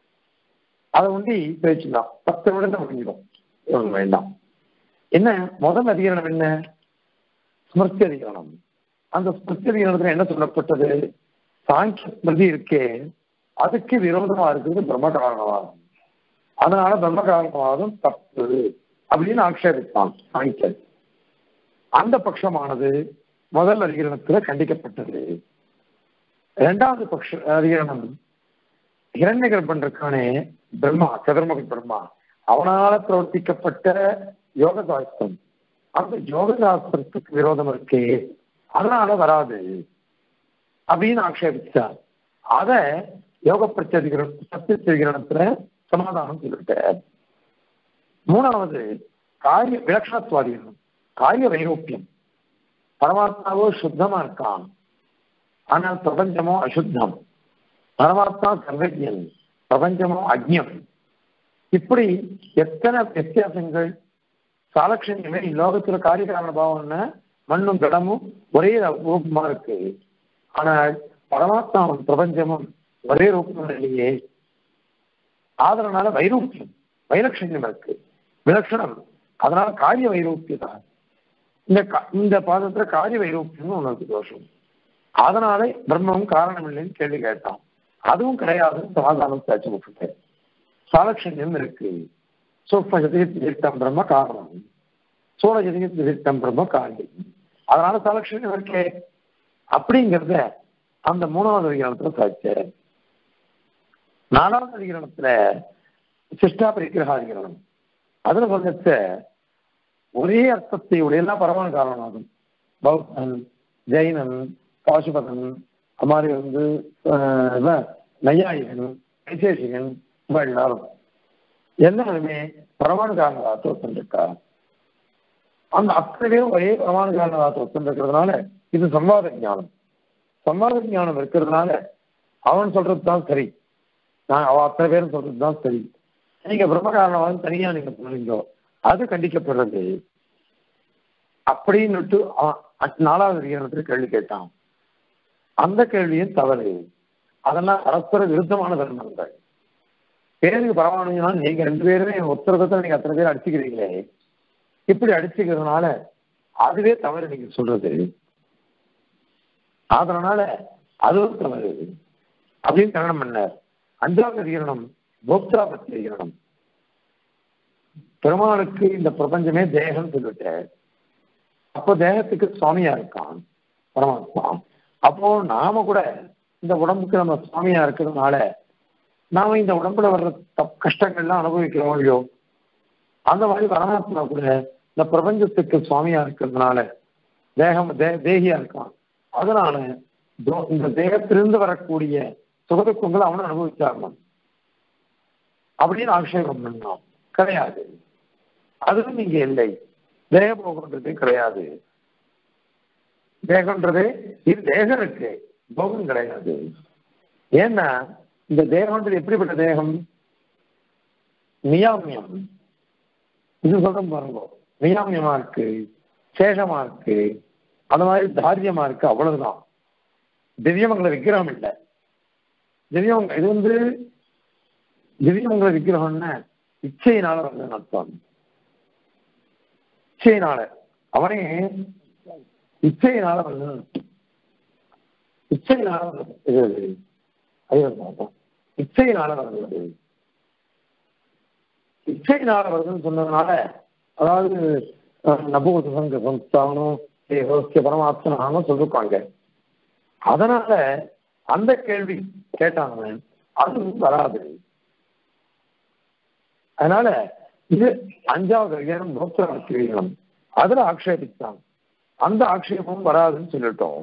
அதை ஒண்டி பேச்சுதான் பத்து விட முடிஞ்சிடும் வேண்டாம் என்ன முதல் அதிகரணம் என்ன ஸ்மிருதி அதிகரணம் அந்த ஸ்மிருதி அதிகரணத்துல என்ன சொல்லப்பட்டது சாங்கிய ஸ்மிருதி இருக்கே அதுக்கு விரோதமா இருக்குது பிரம்ம காரணவாதம் அதனால பிரம்ம காரணவாதம் தப்பு அப்படின்னு ஆக்ஷேபித்தான் சாங்கியன் அந்த பட்சமானது முதல் அதிகரணத்துல கண்டிக்கப்பட்டது இரண்டாவது பட்ச அதிகரணம் இரண்ய கர்ப்பன் இருக்கானே பிரம்மா சதுர்முக பிரம்மா அவனால பிரவர்த்திக்கப்பட்ட யோக சாஸ்திரம் அந்த யோக சாஸ்திரத்துக்கு விரோதம் இருக்கே அதனால வராது அப்படின்னு ஆக்ஷேபிச்சார் அத யோக பிரச்சதிகரண சத்தியத்திகரணத்துல சமாதானம் சொல்லிட்டார் மூணாவது காரிய விலட்சணத்துவாதிகரணம் காரிய வைரோப்பியம் பரமாத்மாவோ சுத்தமா இருக்கான் ஆனால் பிரபஞ்சமோ அசுத்தம் பரமாத்மா சர்வஜன் பிரபஞ்சமோ அக்ஞம் இப்படி எத்தனை வித்தியாசங்கள் சாலட்சண்யமே லோகத்துல காரியகாரண பாவம்னா மண்ணும் கடமும் ஒரே ரூபமா இருக்கு ஆனால் பரமாத்மாவும் பிரபஞ்சமும் ஒரே ரூபம் இல்லையே ஆதரனால வைரூப்பியம் வைலட்சண்யம் இருக்கு விலட்சணம் அதனால காரிய வைரூப்பியதான் இந்த இந்த பாதத்துல காரிய வைரூப்பியம் உனக்கு தோஷம் அதனாலே பிரம்மம் காரணம் இல்லைன்னு கேள்வி கேட்டான் அதுவும் கிடையாது சமாதானம் பேச்சு விட்டுட்டேன் சாலட்சண்யம் இருக்கு சூக்மஜதிகம் பிரம்ம காரணம் சூழஜதிகம் பிரம்ம காரியம் அதனால சாலட்சண்யம் இருக்கே அப்படிங்கிறத அந்த மூணாவது அதிகாரத்துல சாய்ச்ச நாலாவது அதிகாரத்துல சிஷ்டா பரிகிரகாதிகரணம் அதுல சொல்லிச்ச ஒரே அர்த்தத்தை உடையெல்லாம் பரமான காரணமாகும் பௌத்தன் ஜெயினன் பாசுபதன் அது மாதிரி வந்து நையாயிகன் வைசேஷிகன் எல்லாரும் எல்லாருமே பரமாணு காரணவாதத்தை ஒத்துருக்கா அந்த அத்தனை பேரும் ஒரே பரமாணு காரணவாதத்தை ஒத்துருக்கிறதுனால இது சம்வாத ஞானம் சம்வாத ஞானம் இருக்கிறதுனால அவன் சொல்றது தான் சரி நான் அவ அத்தனை பேரும் சொல்றது தான் சரி நீங்க பிரம்ம காரணவாதம் தனியா நீங்க சொல்றீங்களோ அது கண்டிக்கப்படுறது அப்படின்னுட்டு நாலாவது அதிகாரத்தில் கேள்வி கேட்டான் அந்த கேள்வியும் தவறு அதெல்லாம் பரஸ்பர விருத்தமான தர்மங்கள் பேருக்கு பரவாயில்லைன்னா நீங்க ரெண்டு பேருமே ஒருத்தரத்தை நீங்க அத்தனை பேர் அடிச்சுக்கிறீங்களே இப்படி அடிச்சுக்கிறதுனால அதுவே தவறு நீங்க சொல்றது அதனால அதுவும் தவறு அப்படின்னு கரணம் பண்ணார் அஞ்சாவது அதிகரணம் போக்தா பத்தி அதிகரணம் பெருமாளுக்கு இந்த பிரபஞ்சமே தேகம் சொல்லிட்டார் அப்போ தேகத்துக்கு சுவாமியா இருக்கான் பரமாத்மா அப்போ நாம கூட இந்த உடம்புக்கு நம்ம சுவாமியா இருக்கிறதுனால நாம இந்த உடம்புல வர்ற தப் கஷ்டங்கள்லாம் அனுபவிக்கிறோம் இல்லையோ அந்த மாதிரி பரமாத்மா கூட இந்த பிரபஞ்சத்துக்கு சுவாமியா இருக்கிறதுனால தேகம் தே தேகியா இருக்கான் அதனால தோ- இந்த தேகத்திலிருந்து வரக்கூடிய சுகதுக்கங்களை அவனும் அனுபவிச்சாகணும் அப்படின்னு ஆக்ஷேபம் பண்ணோம் கிடையாது அதுவும் இங்க இல்லை தேக போகன்றது கிடையாது தேகன்றது இது தேகம் இருக்கு போகம் கிடையாது ஏன்னா இந்த தேகம்ன்றது எப்படிப்பட்ட தேகம் நியாமியம் இது சொல்றோம் பாருங்க நியாமியமா இருக்கு சேஷமா இருக்கு அந்த மாதிரி தாரியமா இருக்கு அவ்வளவுதான் திவ்யமங்கல விக்கிரகம் இல்லை திவ்யமங்க இது வந்து திவ்யமங்கல விக்கிரகம்னா இச்சையினால வந்து அர்த்தம் இச்சையினால அவனே இச்சையினால வந்து இச்சையினால வந்து இது இது. ஐயோ, பார்த்தோம். இச்சையினால வருகிறது இச்சையினால வருதுன்னு சொன்னதுனால அதாவது நபூத சங்க சம்ஸ்தானம் தேகோஸ்ய பரமாத்மனான்னு சொல்லிருப்பாங்க அதனால அந்த கேள்வி கேட்டாங்க அது வராது அதனால இது அஞ்சாவது அதிகாரம் நோக்கராட்சி விகிதம் அதுல ஆக்ஷேபித்தான் அந்த ஆக்ஷேபமும் வராதுன்னு சொல்லிட்டோம்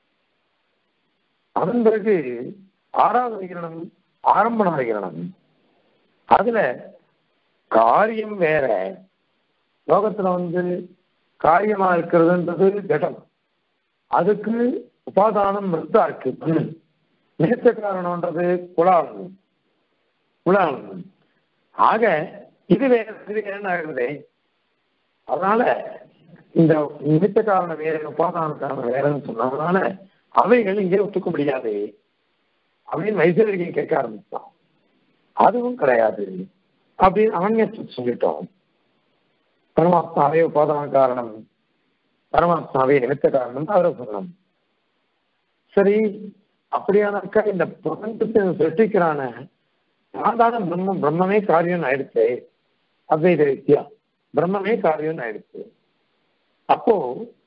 அதன் பிறகு ஆறாவது விகிரணம் ஆரம்பண விகிரணம் அதுல காரியம் வேற லோகத்துல வந்து காரியமா இருக்கிறதுன்றது ஜடம் அதுக்கு உபாதானம் மிருத்தா இருக்கு மண் நிமித்த காரணம்ன்றது குலாளன் குலாளன் ஆக இது வேற இது என்ன ஆகுது அதனால இந்த நிமித்த காரணம் வேற உபாதான காரணம் வேறன்னு சொன்னதுனால அவைகள் இங்கே ஒத்துக்க முடியாது அப்படின்னு வைசரிகை கேட்க ஆரம்பிச்சான் அதுவும் கிடையாது அப்படின்னு அவன் சொல்லிட்டோம் பரமாத்மாவே உபாதான காரணம் பரமாத்மாவே நிமித்த காரணம் அவரை சொல்லணும் சரி அப்படியானாக்கா இந்த பிரபஞ்சத்தை சிருஷ்டிக்கிறான சாதாரண பிரம்மம் பிரம்மமே காரியம் ஆயிடுச்சு அத்வைத வித்யா பிரம்மமே காரியம் ஆயிடுச்சு அப்போ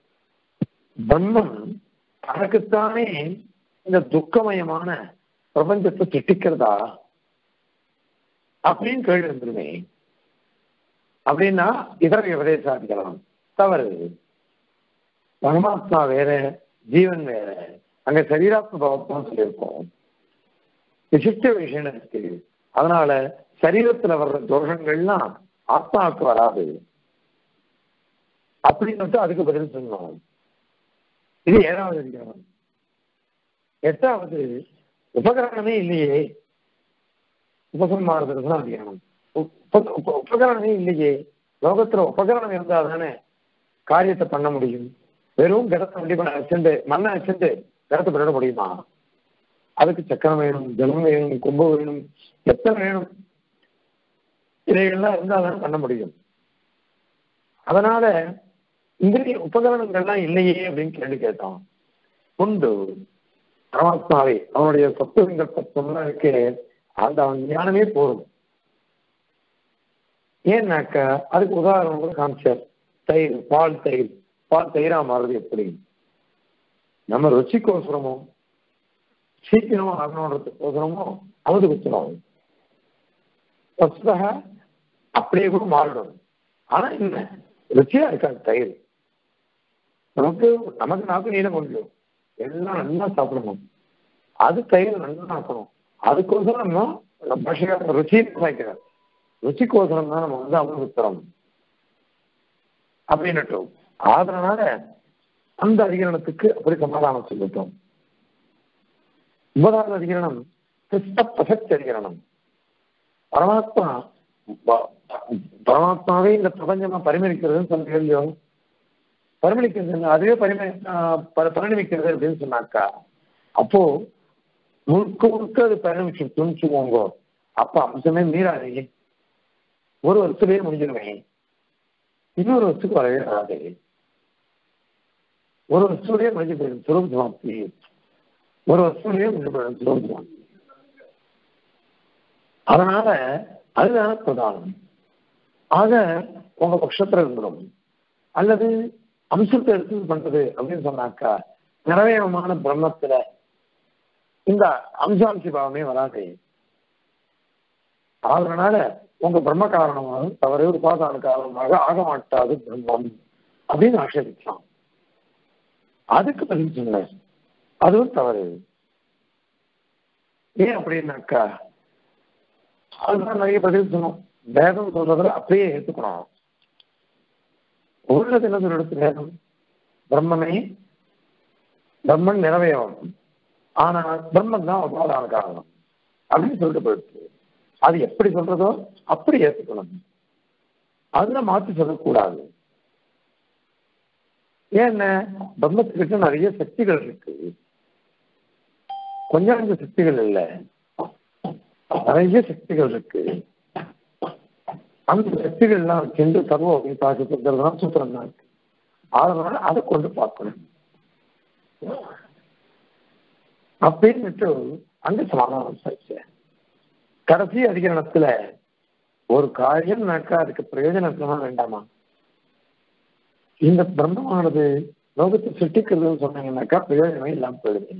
பிரம்மம் தனக்குத்தானே இந்த துக்கமயமான பிரபஞ்சத்தை சிருஷ்டிக்கிறதா அப்படின்னு கேள்வி வந்துருமே அப்படின்னா இதர விபதேசாதிக்கலாம் தவறு பரமாத்மா வேற ஜீவன் வேற அங்க சரீராத்ம பவத்தான் சொல்லியிருக்கோம் விசிஷ்ட விஷயம் இருக்கு அதனால சரீரத்துல வர்ற தோஷங்கள்லாம் ஆத்மாவுக்கு வராது அப்படின்னு அதுக்கு பதில் சொன்னோம் இது ஏழாவது அதிகாரம் எட்டாவது உபகரணமே இல்லையே உபசம்மாரதுக்கு தான் அதிகாரம் உப- உப- உபகரணமே இல்லையே லோகத்துல உபகரணம் இருந்தா தானே காரியத்தை பண்ண முடியும் வெறும் கடத்தை வண்டி வச்சுட்டு மண்ணை வச்சுட்டு கடத்தை பண்ணிட முடியுமா அதுக்கு சக்கரம் வேணும் ஜலம் வேணும் கொம்பு வேணும் எத்தனை வேணும் இதைகள்லாம் இருந்தா தானே பண்ண முடியும் அதனால இந்திரிய உபகரணங்கள்லாம் இல்லையே அப்படின்னு கேள்வி கேட்டான் உண்டு பரமாத்மாவே அவனுடைய சத்துவங்கள் பத்தம்லாம் இருக்கே அந்த அவன் ஞானமே போதும் ஏன்னாக்கா அதுக்கு உதாரணம் கூட காமிச்சார் தயிர் பால் தயிர் பால் தயிரா மாறுது எப்படி நம்ம ருச்சிக்கோசரமோ சீக்கிரமா ஆகணுன்றதுக்கோசரமோ அமுது குத்துறோம் வஸ்துதா அப்படியே கூட மாறிடும் ஆனா என்ன ருச்சியா இருக்காது தயிர் நமக்கு நமக்கு நாக்கு நீளம் முடியும் எல்லாம் நல்லா சாப்பிடணும் அது தயிர் நல்லா ஆக்கணும் அதுக்கோசரம் நம்ம பாஷையாக ருச்சி வைக்கிறார் ருச்சிக்கோசரம் தான் நம்ம வந்து அமுது குத்துறோம் அப்படின்னுட்டு அதனால அந்த அதிகரணத்துக்கு அப்படி சமாதானம் சொல்லிட்டோம் ஒன்பதாவது அதிகரணம் கிருஷ்ண பிரசக்தி அதிகரணம் பரமாத்மா ப- பரமாத்மாவே இந்த பிரபஞ்சமா பரிமளிக்கிறதுன்னு சொன்ன இல்லையோ பரிமளிக்கிறது அதுவே பரிம ஆஹ் ப- பரிணமிக்கிறது அப்படின்னு சொன்னாக்கா அப்போ முழுக்க முழுக்க அது பரிணமிச்சு துணிச்சுவோங்க அப்ப அம்சமே மீறாதே ஒரு வருஷத்துலயே முடிஞ்சிருவேன் இன்னொரு வருஷத்துக்கு வரவே வராது ஒரு வருஷத்துலயே முடிஞ்சு போயிடும் சுரூப சமாப்தி ஒரு வருஷத்துலயே முடிஞ்சு போயிடும் சுரூப சமாப்தி அதனால அதுதான பிரதானம் ஆக உங்க பட்சத்துல இருந்துடும் அல்லது அம்சத்தை எடுத்து பண்றது அப்படின்னு சொன்னாக்கா நிறைவேறமான பிரம்மத்துல இந்த அம்சாம்சி பாவமே வராது அதனால உங்க பிரம்ம காரணமாக தவறு உபாதான காரணமாக ஆக மாட்டாது பிரம்மம் அப்படின்னு ஆட்சேபிக்கலாம் அதுக்கு பதில் சொன்ன அதுவும் தவறு ஏன் அப்படின்னாக்கா அதுதான் நிறைய பதில் சொன்னோம் வேதம் சொல்றதுல அப்படியே ஏற்றுக்கணும் உள்ளது என்ன சொல்றது வேதம் பிரம்மனை பிரம்மன் நிறைவேறும் ஆனா பிரம்மன் தான் உபாதான காரணம் அப்படின்னு சொல்லிட்டு போயிடுச்சு அது எப்படி சொல்றதோ அப்படி ஏற்றுக்கணும் அதுல மாற்றி சொல்லக்கூடாது ஏன்னா பிரம்மத்துக்கிட்ட நிறைய சக்திகள் இருக்கு கொஞ்சம் கொஞ்சம் சக்திகள் இல்லை நிறைய சக்திகள் இருக்கு அந்த சக்திகள்லாம் வச்சுட்டு சர்வ விசாசத்துக்கிறது தான் சூத்திரம் தான் இருக்கு அதனால அதை கொண்டு பார்க்கணும் அப்படின்னுட்டு அங்க சமாதானம் சாச்சு கடைசி அதிகரணத்துல ஒரு காரியம்னாக்கா அதுக்கு பிரயோஜனம் இருக்கணுமா வேண்டாமா இந்த பிரம்மமானது லோகத்தை சிருஷ்டிக்கிறதுன்னு சொன்னீங்கன்னாக்கா பிரயோஜனமே இல்லாம போயிடுது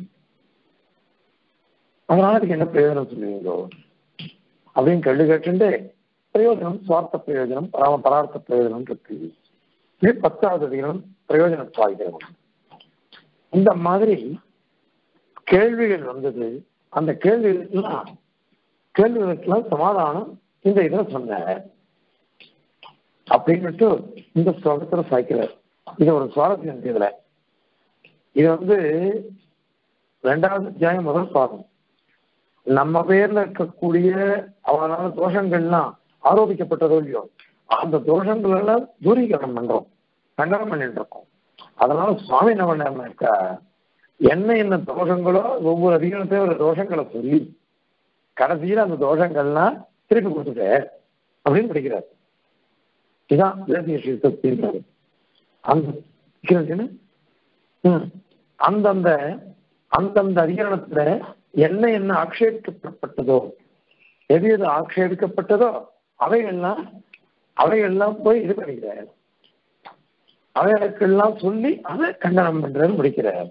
அதனால அதுக்கு என்ன பிரயோஜனம் சொல்லுவீங்களோ அப்படின்னு கேள்வி கேட்டுட்டு பிரயோஜனம் சுவார்த்த பிரயோஜனம் பராம பரார்த்த பிரயோஜனம் இருக்கு இது பத்தாவது அதிகாரம் பிரயோஜன சுவாகிரம் இந்த மாதிரி கேள்விகள் வந்தது அந்த கேள்விகளுக்கெல்லாம் கேள்விகளுக்கெல்லாம் சமாதானம் இந்த இதில் சொன்னார் அப்படின்னுட்டு இந்த ஸ்லோகத்துல சாய்க்கிறார் இது ஒரு சுவாரஸ்யம் இதுல இது வந்து ரெண்டாவது அத்தியாயம் முதல் பாகம் நம்ம பேர்ல இருக்கக்கூடிய அவனால தோஷங்கள்லாம் ஆரோபிக்கப்பட்டதோ இல்லையோ அந்த தோஷங்கள் எல்லாம் தூரீகரணம் பண்றோம் கண்டனம் பண்ணிட்டு இருக்கோம் அதனால சுவாமி என்ன பண்ணாருனாக்கா என்ன என்ன தோஷங்களோ ஒவ்வொரு அதிகாரத்தையும் ஒரு தோஷங்களை சொல்லி கடைசியில் அந்த தோஷங்கள்லாம் திருப்பி கொடுத்துட்டு அப்படின்னு படிக்கிறார் இதான் வேதிய அந்த அந்தந்த அந்தந்த அதிகரணத்துல என்ன என்ன ஆக்ஷேபிக்கப்பட்டதோ எது எது ஆக்ஷேபிக்கப்பட்டதோ அவைகள்லாம் அவைகள்லாம் போய் இது பண்ணிக்கிறார் அவைகளுக்கெல்லாம் சொல்லி அதை கண்டனம் பண்றது முடிக்கிறார்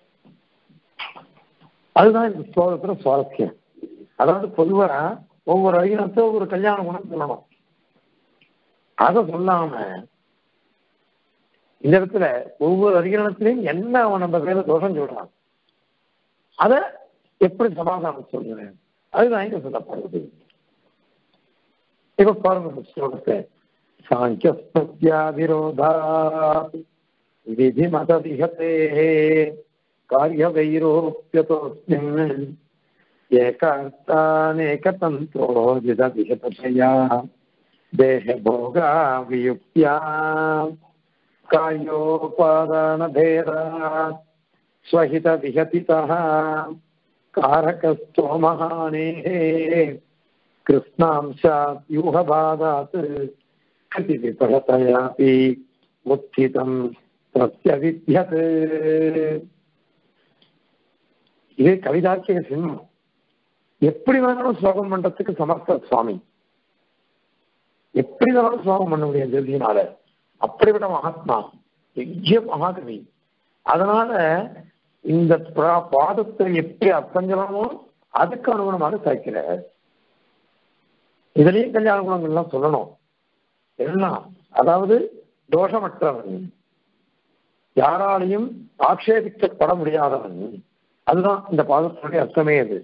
அதுதான் இந்த ஸ்லோகத்துல சுவாரஸ்யம் அதாவது பொதுவா ஒவ்வொரு அதிகாரத்தை ஒவ்வொரு கல்யாண குணம் சொல்லணும் அதை சொல்லாம இந்த இடத்துல ஒவ்வொரு அதிகரணத்திலையும் என்ன அவன் நம்ம பேர தோஷம் சொல்றான் அத எப்படி சமாதானம் சொல்றேன் அதுதான் இங்க சொல்லப்படுறது இப்ப பாருங்க ஸ்லோகத்தை சாங்கியா விரோதா விதி மத விஹத்தே காரிய வைரோப்பியதோஸ்மின் ஏகார்த்தானேகதந்தோ வித விஹதயா देहभोगा वियुक्त्या कार्योपादानभेदा स्वहितविहतितः कारकस्थो महानेः कृष्णांशात् व्यूहबाधात् कृतिविपरतयापि उत्थितम् प्रत्यविद्यते இது கவிதாக்கிய சின்னம் எப்படி வேணாலும் ஸ்லோகம் பண்றதுக்கு சமர்த்த சுவாமி எப்படி வேணாலும் ஸ்லோகம் பண்ண முடியும் ஜெல்தியினால அப்படிப்பட்ட மகாத்மா பெரிய மகாகவி அதனால இந்த பாதத்தை எப்படி அர்த்தஞ்சலாமோ அதுக்கு அனுகுணமாக சாய்க்கிறார் இதுலயும் கல்யாண குணங்கள்லாம் சொல்லணும் எல்லாம் அதாவது தோஷமற்றவன் யாராலையும் ஆக்ஷேபிக்கப்பட முடியாதவன் அதுதான் இந்த பாதத்தினுடைய அர்த்தமே அது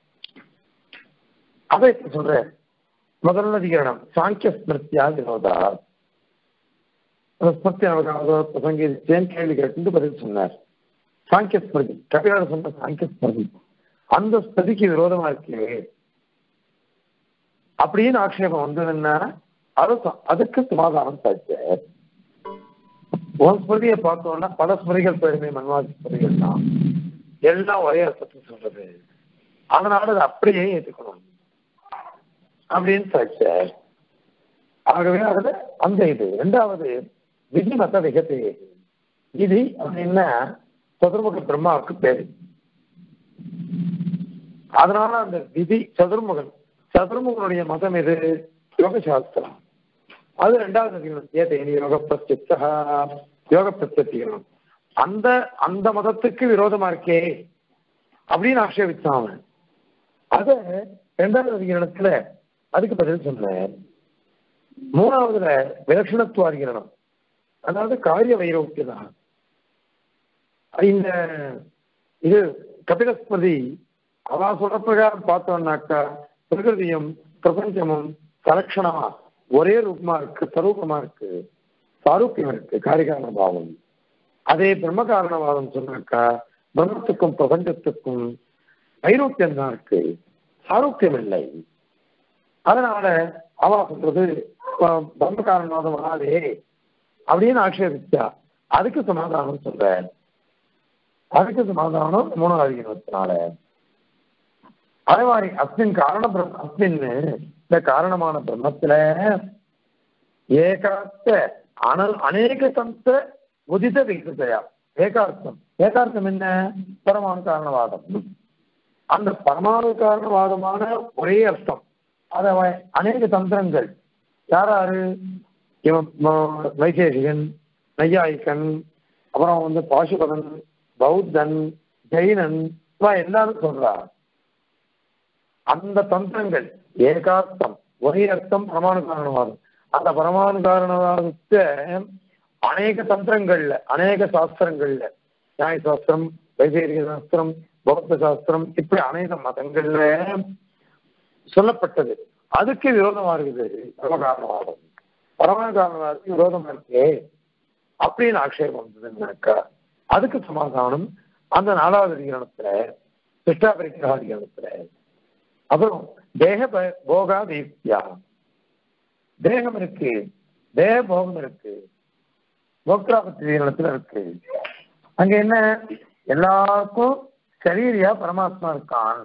அதை சொல்ற முதல் அதிகரணம் சாங்கிய ஸ்மிருத்தியா வினோதா ஸ்மிருதி நமக்கு பிரசங்கிச்சேன் கேள்வி கேட்டு பதில் சொன்னார் சாங்கிய ஸ்மிருதி கபிலார் சொன்ன சாங்கிய ஸ்மிருதி அந்த ஸ்மிருதிக்கு விரோதமா இருக்கு அப்படின்னு ஆக்ஷேபம் வந்ததுன்னா அது அதுக்கு சமாதானம் சாய்ச்ச ஒரு ஸ்மிருதியை பார்த்தோம்னா பல ஸ்மிருதிகள் பெருமை மன்வாதி ஸ்மிருதிகள் தான் எல்லாம் ஒரே அர்த்தத்தை சொல்றது அதனால அதை அப்படியே ஏற்றுக்கணும் அப்படின்னு சார் ஆகவே அதுல அந்த இது ரெண்டாவது விதி மத்த விகத்தை விதி அப்படின்னா சதுர்முக பிரம்மாவுக்கு பேரு அதனால அந்த விதி சதுர்முகன் சதுர்முகனுடைய மதம் எது யோக சாஸ்திரம் அது ரெண்டாவது அதிகரணம் ஏதேனி யோக பிரத்யக்தா யோக பிரத்யத்திகரணம் அந்த அந்த மதத்துக்கு விரோதமா இருக்கே அப்படின்னு ஆட்சேபிச்சான் அவன் அத ரெண்டாவது அதிகரணத்துல அதுக்கு பதில் சொன்னேன் மூணாவதுல விலட்சணத்துவாதிகரணம் அதாவது காரிய வைரோக்கியதான் இந்த இது கபிலஸ்மதி அவ சொல்ற பிரகாரம் பார்த்தோம்னாக்கா பிரகிருதியும் பிரபஞ்சமும் கலட்சணமா ஒரே ரூபமா இருக்கு சரூபமா இருக்கு சாரூக்கியம் இருக்கு காரிகாரண பாவம் அதே பிரம்ம காரணவாதம் சொன்னாக்கா பிரம்மத்துக்கும் பிரபஞ்சத்துக்கும் வைரோக்கியம் தான் இருக்கு சாரூக்கியம் இல்லை அதனால அவா சொல்றது பிரம்ம காரணவாதம் வராதே அப்படின்னு ஆட்சேபிச்சா அதுக்கு சமாதானம் சொல்றேன் அதுக்கு சமாதானம் மூணாவது இருபத்தினால அதே மாதிரி அஸ்மின் காரண பிரம் அஸ்மின் இந்த காரணமான பிரம்மத்துல ஏகார்த்த அனல் அநேக சந்த உதித விகிதயா ஏகார்த்தம் ஏகார்த்தம் என்ன பரமாணு காரணவாதம் அந்த பரமாணு காரணவாதமான ஒரே அர்த்தம் அத அநேக தந்திரங்கள் யாராரு இவன் வைசேஷிகன் நையாயிக்கன் அப்புறம் வந்து பாசுபதன் பௌத்தன் ஜெயினன் எல்லாரும் சொல்றா அந்த தந்திரங்கள் ஏகார்த்தம் ஒரே அர்த்தம் பரமாணு காரணவாதம் அந்த பரமாணு காரணவாதத்தை அநேக தந்திரங்கள்ல அநேக சாஸ்திரங்கள்ல நியாய சாஸ்திரம் வைசேரிக சாஸ்திரம் பௌத்த சாஸ்திரம் இப்படி அநேக மதங்கள்ல சொல்லப்பட்டது அதுக்கு விரோதமா இருக்குது பரமகாரணவாதம் பரம காரணவாதத்துக்கு விரோதமா இருக்கே அப்படின்னு ஆட்சேபம் வந்ததுன்னாக்கா அதுக்கு சமாதானம் அந்த நாலாவது அதிகரணத்துல சிஷ்டாபரிக்கிற அதிகரணத்துல அப்புறம் தேக போகா தீப்தியா தேகம் இருக்கு தேக போகம் இருக்கு போக்திராபத்தி தீரணத்துல இருக்கு அங்க என்ன எல்லாருக்கும் சரீரியா பரமாத்மா இருக்கான்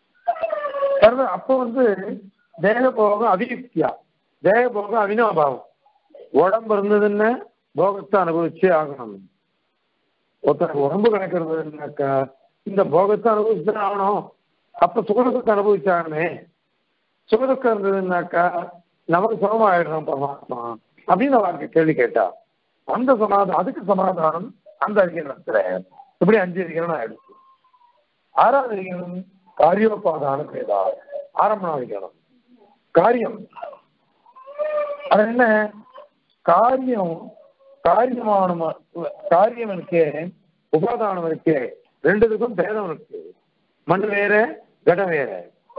அப்போ வந்து தேக போகம் அபியுக்தியா தேக போகம் அவினாபாவம் உடம்பு இருந்ததுன்னு போகத்தை அனுபவிச்சே ஆகணும் ஒருத்தருக்கு உடம்பு கிடைக்கிறதுனாக்கா இந்த போகத்தை அனுபவிச்சு ஆகணும் அப்ப சுகதுக்கத்தை அனுபவிச்சாகணுமே சுகதுக்கம் இருந்ததுன்னாக்கா நமக்கு சுகமாயிடணும் பரமாத்மா அப்படின்னு அவருக்கு கேள்வி கேட்டா அந்த சமாதானம் அதுக்கு சமாதானம் அந்த அதிகரணத்துல இப்படி அஞ்சு அதிகரணம் ஆயிடுச்சு ஆறாவது அதிகரணம் காரியோபாதான பேதா ஆரம்பணம் அதிகரணம் காரியம் அது என்ன காரியம் காரியமான காரியம் இருக்கே உபாதானம் இருக்கே ரெண்டுத்துக்கும் பேதம் இருக்கு மண் வேற கடம் வேற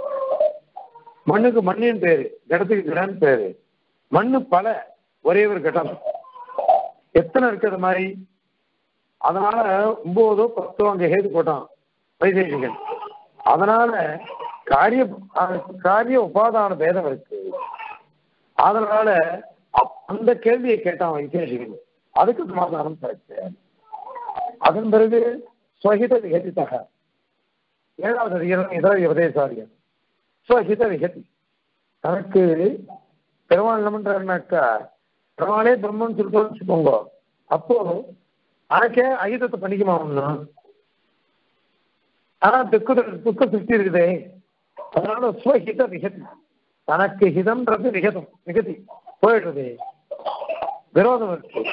மண்ணுக்கு மண்ணின் பேரு கடத்துக்கு கடன் பேரு மண்ணு பல ஒரே ஒரு கட்டம் எத்தனை இருக்கு அது மாதிரி அதனால ஒன்பதோ பத்தோ அங்க ஹேது போட்டான் வைசேஷிகன் அதனால காரிய காரிய உபாதான பேதம் இருக்கு அதனால அந்த கேள்வியை கேட்டான் வைசேஷிகன் அதுக்கு சமாதானம் கிடைச்சு அதன் பிறகு ஸ்வஹித விகதித்தக ஏழாவது அதிகாரம் இதர உபதேசாரியம் ஸ்வஹித விகதி தனக்கு பெருமாள் என்ன பண்றாருனாக்கா பெருமாளே பிரம்மன் சொல்லிட்டு வச்சுக்கோங்க அப்போ ஆனக்கே அகிதத்தை பண்ணிக்குமா ஒண்ணு ஆனா துக்க துக்க சிருஷ்டி இருக்குதே அதனால ஸ்வஹித விகதி தனக்கு ஹிதம்ன்றது விகதம் விகதி போயிடுறது விரோதம் இருக்கு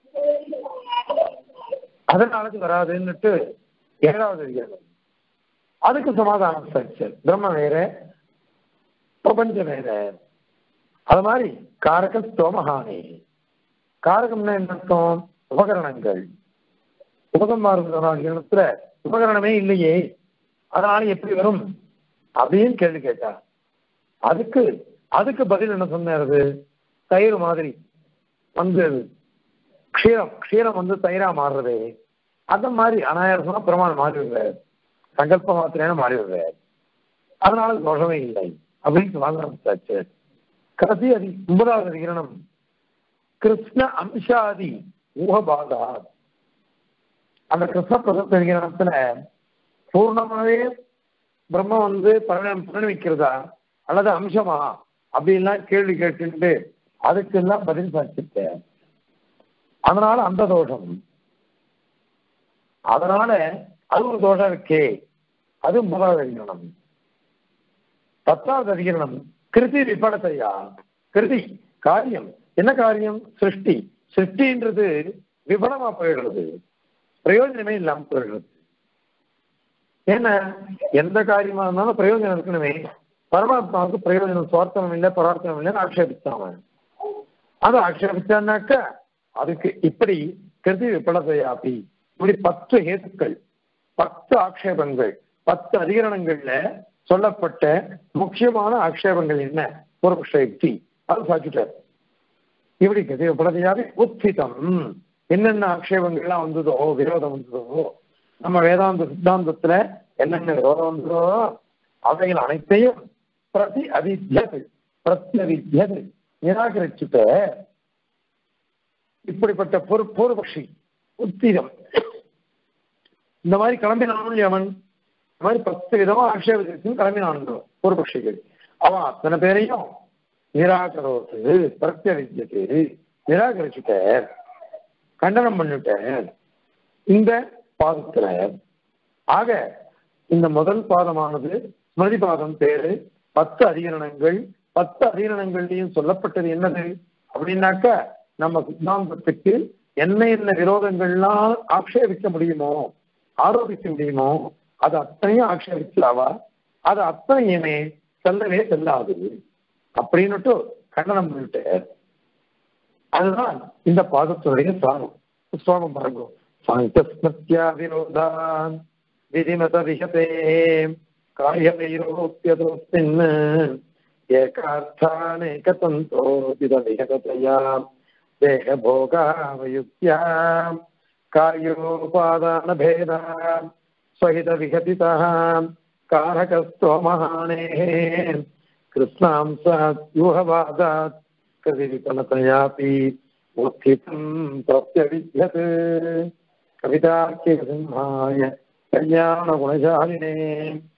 அதனாலது வராதுன்னுட்டு ஏழாவது அதிகாரம் அதுக்கு சமாதானம் சர்ச்சு பிரம்ம வேற பிரபஞ்சம் வேற அது மாதிரி காரக ஸ்தோமஹானி காரகம்னா என்ன அர்த்தம் உபகரணங்கள் உபகரணத்துல உபகரணமே இல்லையே அதனால எப்படி வரும் அப்படின்னு கேள்வி கேட்டா அதுக்கு அதுக்கு பதில் என்ன சொன்னாரு தயிர் மாதிரி வந்து க்ஷீரம் க்ஷீரம் வந்து தயிரா மாறுறது அந்த மாதிரி அனாயாசமா பிரமாணம் மாறி விடுறாரு சங்கல்ப மாத்திரேன மாறி விடுறாரு அதனால தோஷமே இல்லை அப்படின்னு சொல்ல ஆரம்பிச்சாச்சு கடைசி அதி ஒன்பதாவது அதிகரணம் கிருஷ்ண அம்சாதி ஊகபாதா அந்த கிருஷ்ண பிரசத்த அதிகரணத்துல பூர்ணமாவே பிரம்ம வந்து பரிணமிக்கிறதா அல்லது அம்சமா அப்படின்லாம் கேள்வி கேட்டுட்டு அதுக்கெல்லாம் பதில் சாட்சிட்டேன் அதனால அந்த தோஷம் அதனால அது ஒரு தோஷம் இருக்கே அது முதலாவது அதிகரணம் பத்தாவது அதிகரணம் கிருதி விபடத்தையா கிருதி காரியம் என்ன காரியம் சிருஷ்டி சிருஷ்டின்றது விபடமா போயிடுறது பிரயோஜனமே இல்லாம போயிடுறது ஏன்னா எந்த காரியமா இருந்தாலும் பிரயோஜனம் இருக்கணுமே பரமாத்மாவுக்கு பிரயோஜனம் சுவார்த்தனம் இல்லை பரார்த்தனம் இல்லைன்னு ஆக்ஷேபிச்சான் அதை ஆக்ஷேபிச்சான்னாக்க அதுக்கு இப்படி கிருதி விபலதையாபி இப்படி பத்து ஹேத்துக்கள் பத்து ஆக்ஷேபங்கள் பத்து அதிகரணங்கள்ல சொல்லப்பட்ட முக்கியமான ஆக்ஷேபங்கள் என்ன பூர்வபக்ஷ யுக்தி அது சாச்சிட்டார் இப்படி கிருதி விபலதையாபி உத்பிதம் என்னென்ன ஆக்ஷேபங்கள்லாம் வந்ததோ விரோதம் வந்ததோ நம்ம வேதாந்த சித்தாந்தத்துல என்னென்ன விரோதம் வந்ததோ அவைகள் அனைத்தையும் பிரதி அவித்யது பிரத்யவித்யது நிராகரிச்சுட்ட இப்படிப்பட்ட பொறு பூர்வபக்ஷி உத்திரம் இந்த மாதிரி கிளம்பினான் அவன் இந்த மாதிரி பத்து விதமா ஆட்சேபத்திற்கு கிளம்பினான் பூர்வபக்ஷிகள் அவன் அத்தனை பேரையும் நிராகரோத்து பிரத்யவித்யது நிராகரிச்சுட்ட கண்டனம் பண்ணிட்ட இந்த பாதத்துல ஆக இந்த முதல் பாதமானது ஸ்மிருதி பாதம் பேரு பத்து அதிகரணங்கள் பத்து அதிகரணங்கள்லையும் சொல்லப்பட்டது என்னது அப்படின்னாக்க நம்ம சித்தாந்தத்துக்கு என்ன என்ன விரோதங்கள்லாம் ஆக்ஷேபிக்க முடியுமோ ஆரோபிக்க முடியுமோ அது அத்தனையும் ஆக்ஷேபிக்கலாவா அது அத்தனையுமே செல்லவே செல்லாது அப்படின்னுட்டு கண்டனம் பண்ணிட்டு அதுதான் இந்த பாதத்துடைய சாரம் சுவாமம் பாருங்க சாங்கியா விரோதான் விதிமத விகதே காரியவைரோப்பியதோஸ்மின் ஏகார்த்தானேகதந்தோபிதவிகதயா தேகபோகாவயுக்தியா कार्योपादानभेदा स्वहितविघटितः कारकस्त्वमहानेः कृष्णांसात्यूहवादात् कविविपणतयापि उत्थितं प्रत्यविद्यते कवितार्किकसिंहाय कल्याणगुणशालिने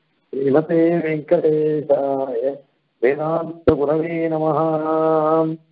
श्रीमते वेङ्कटेशाय वेदान्तगुरवे नमः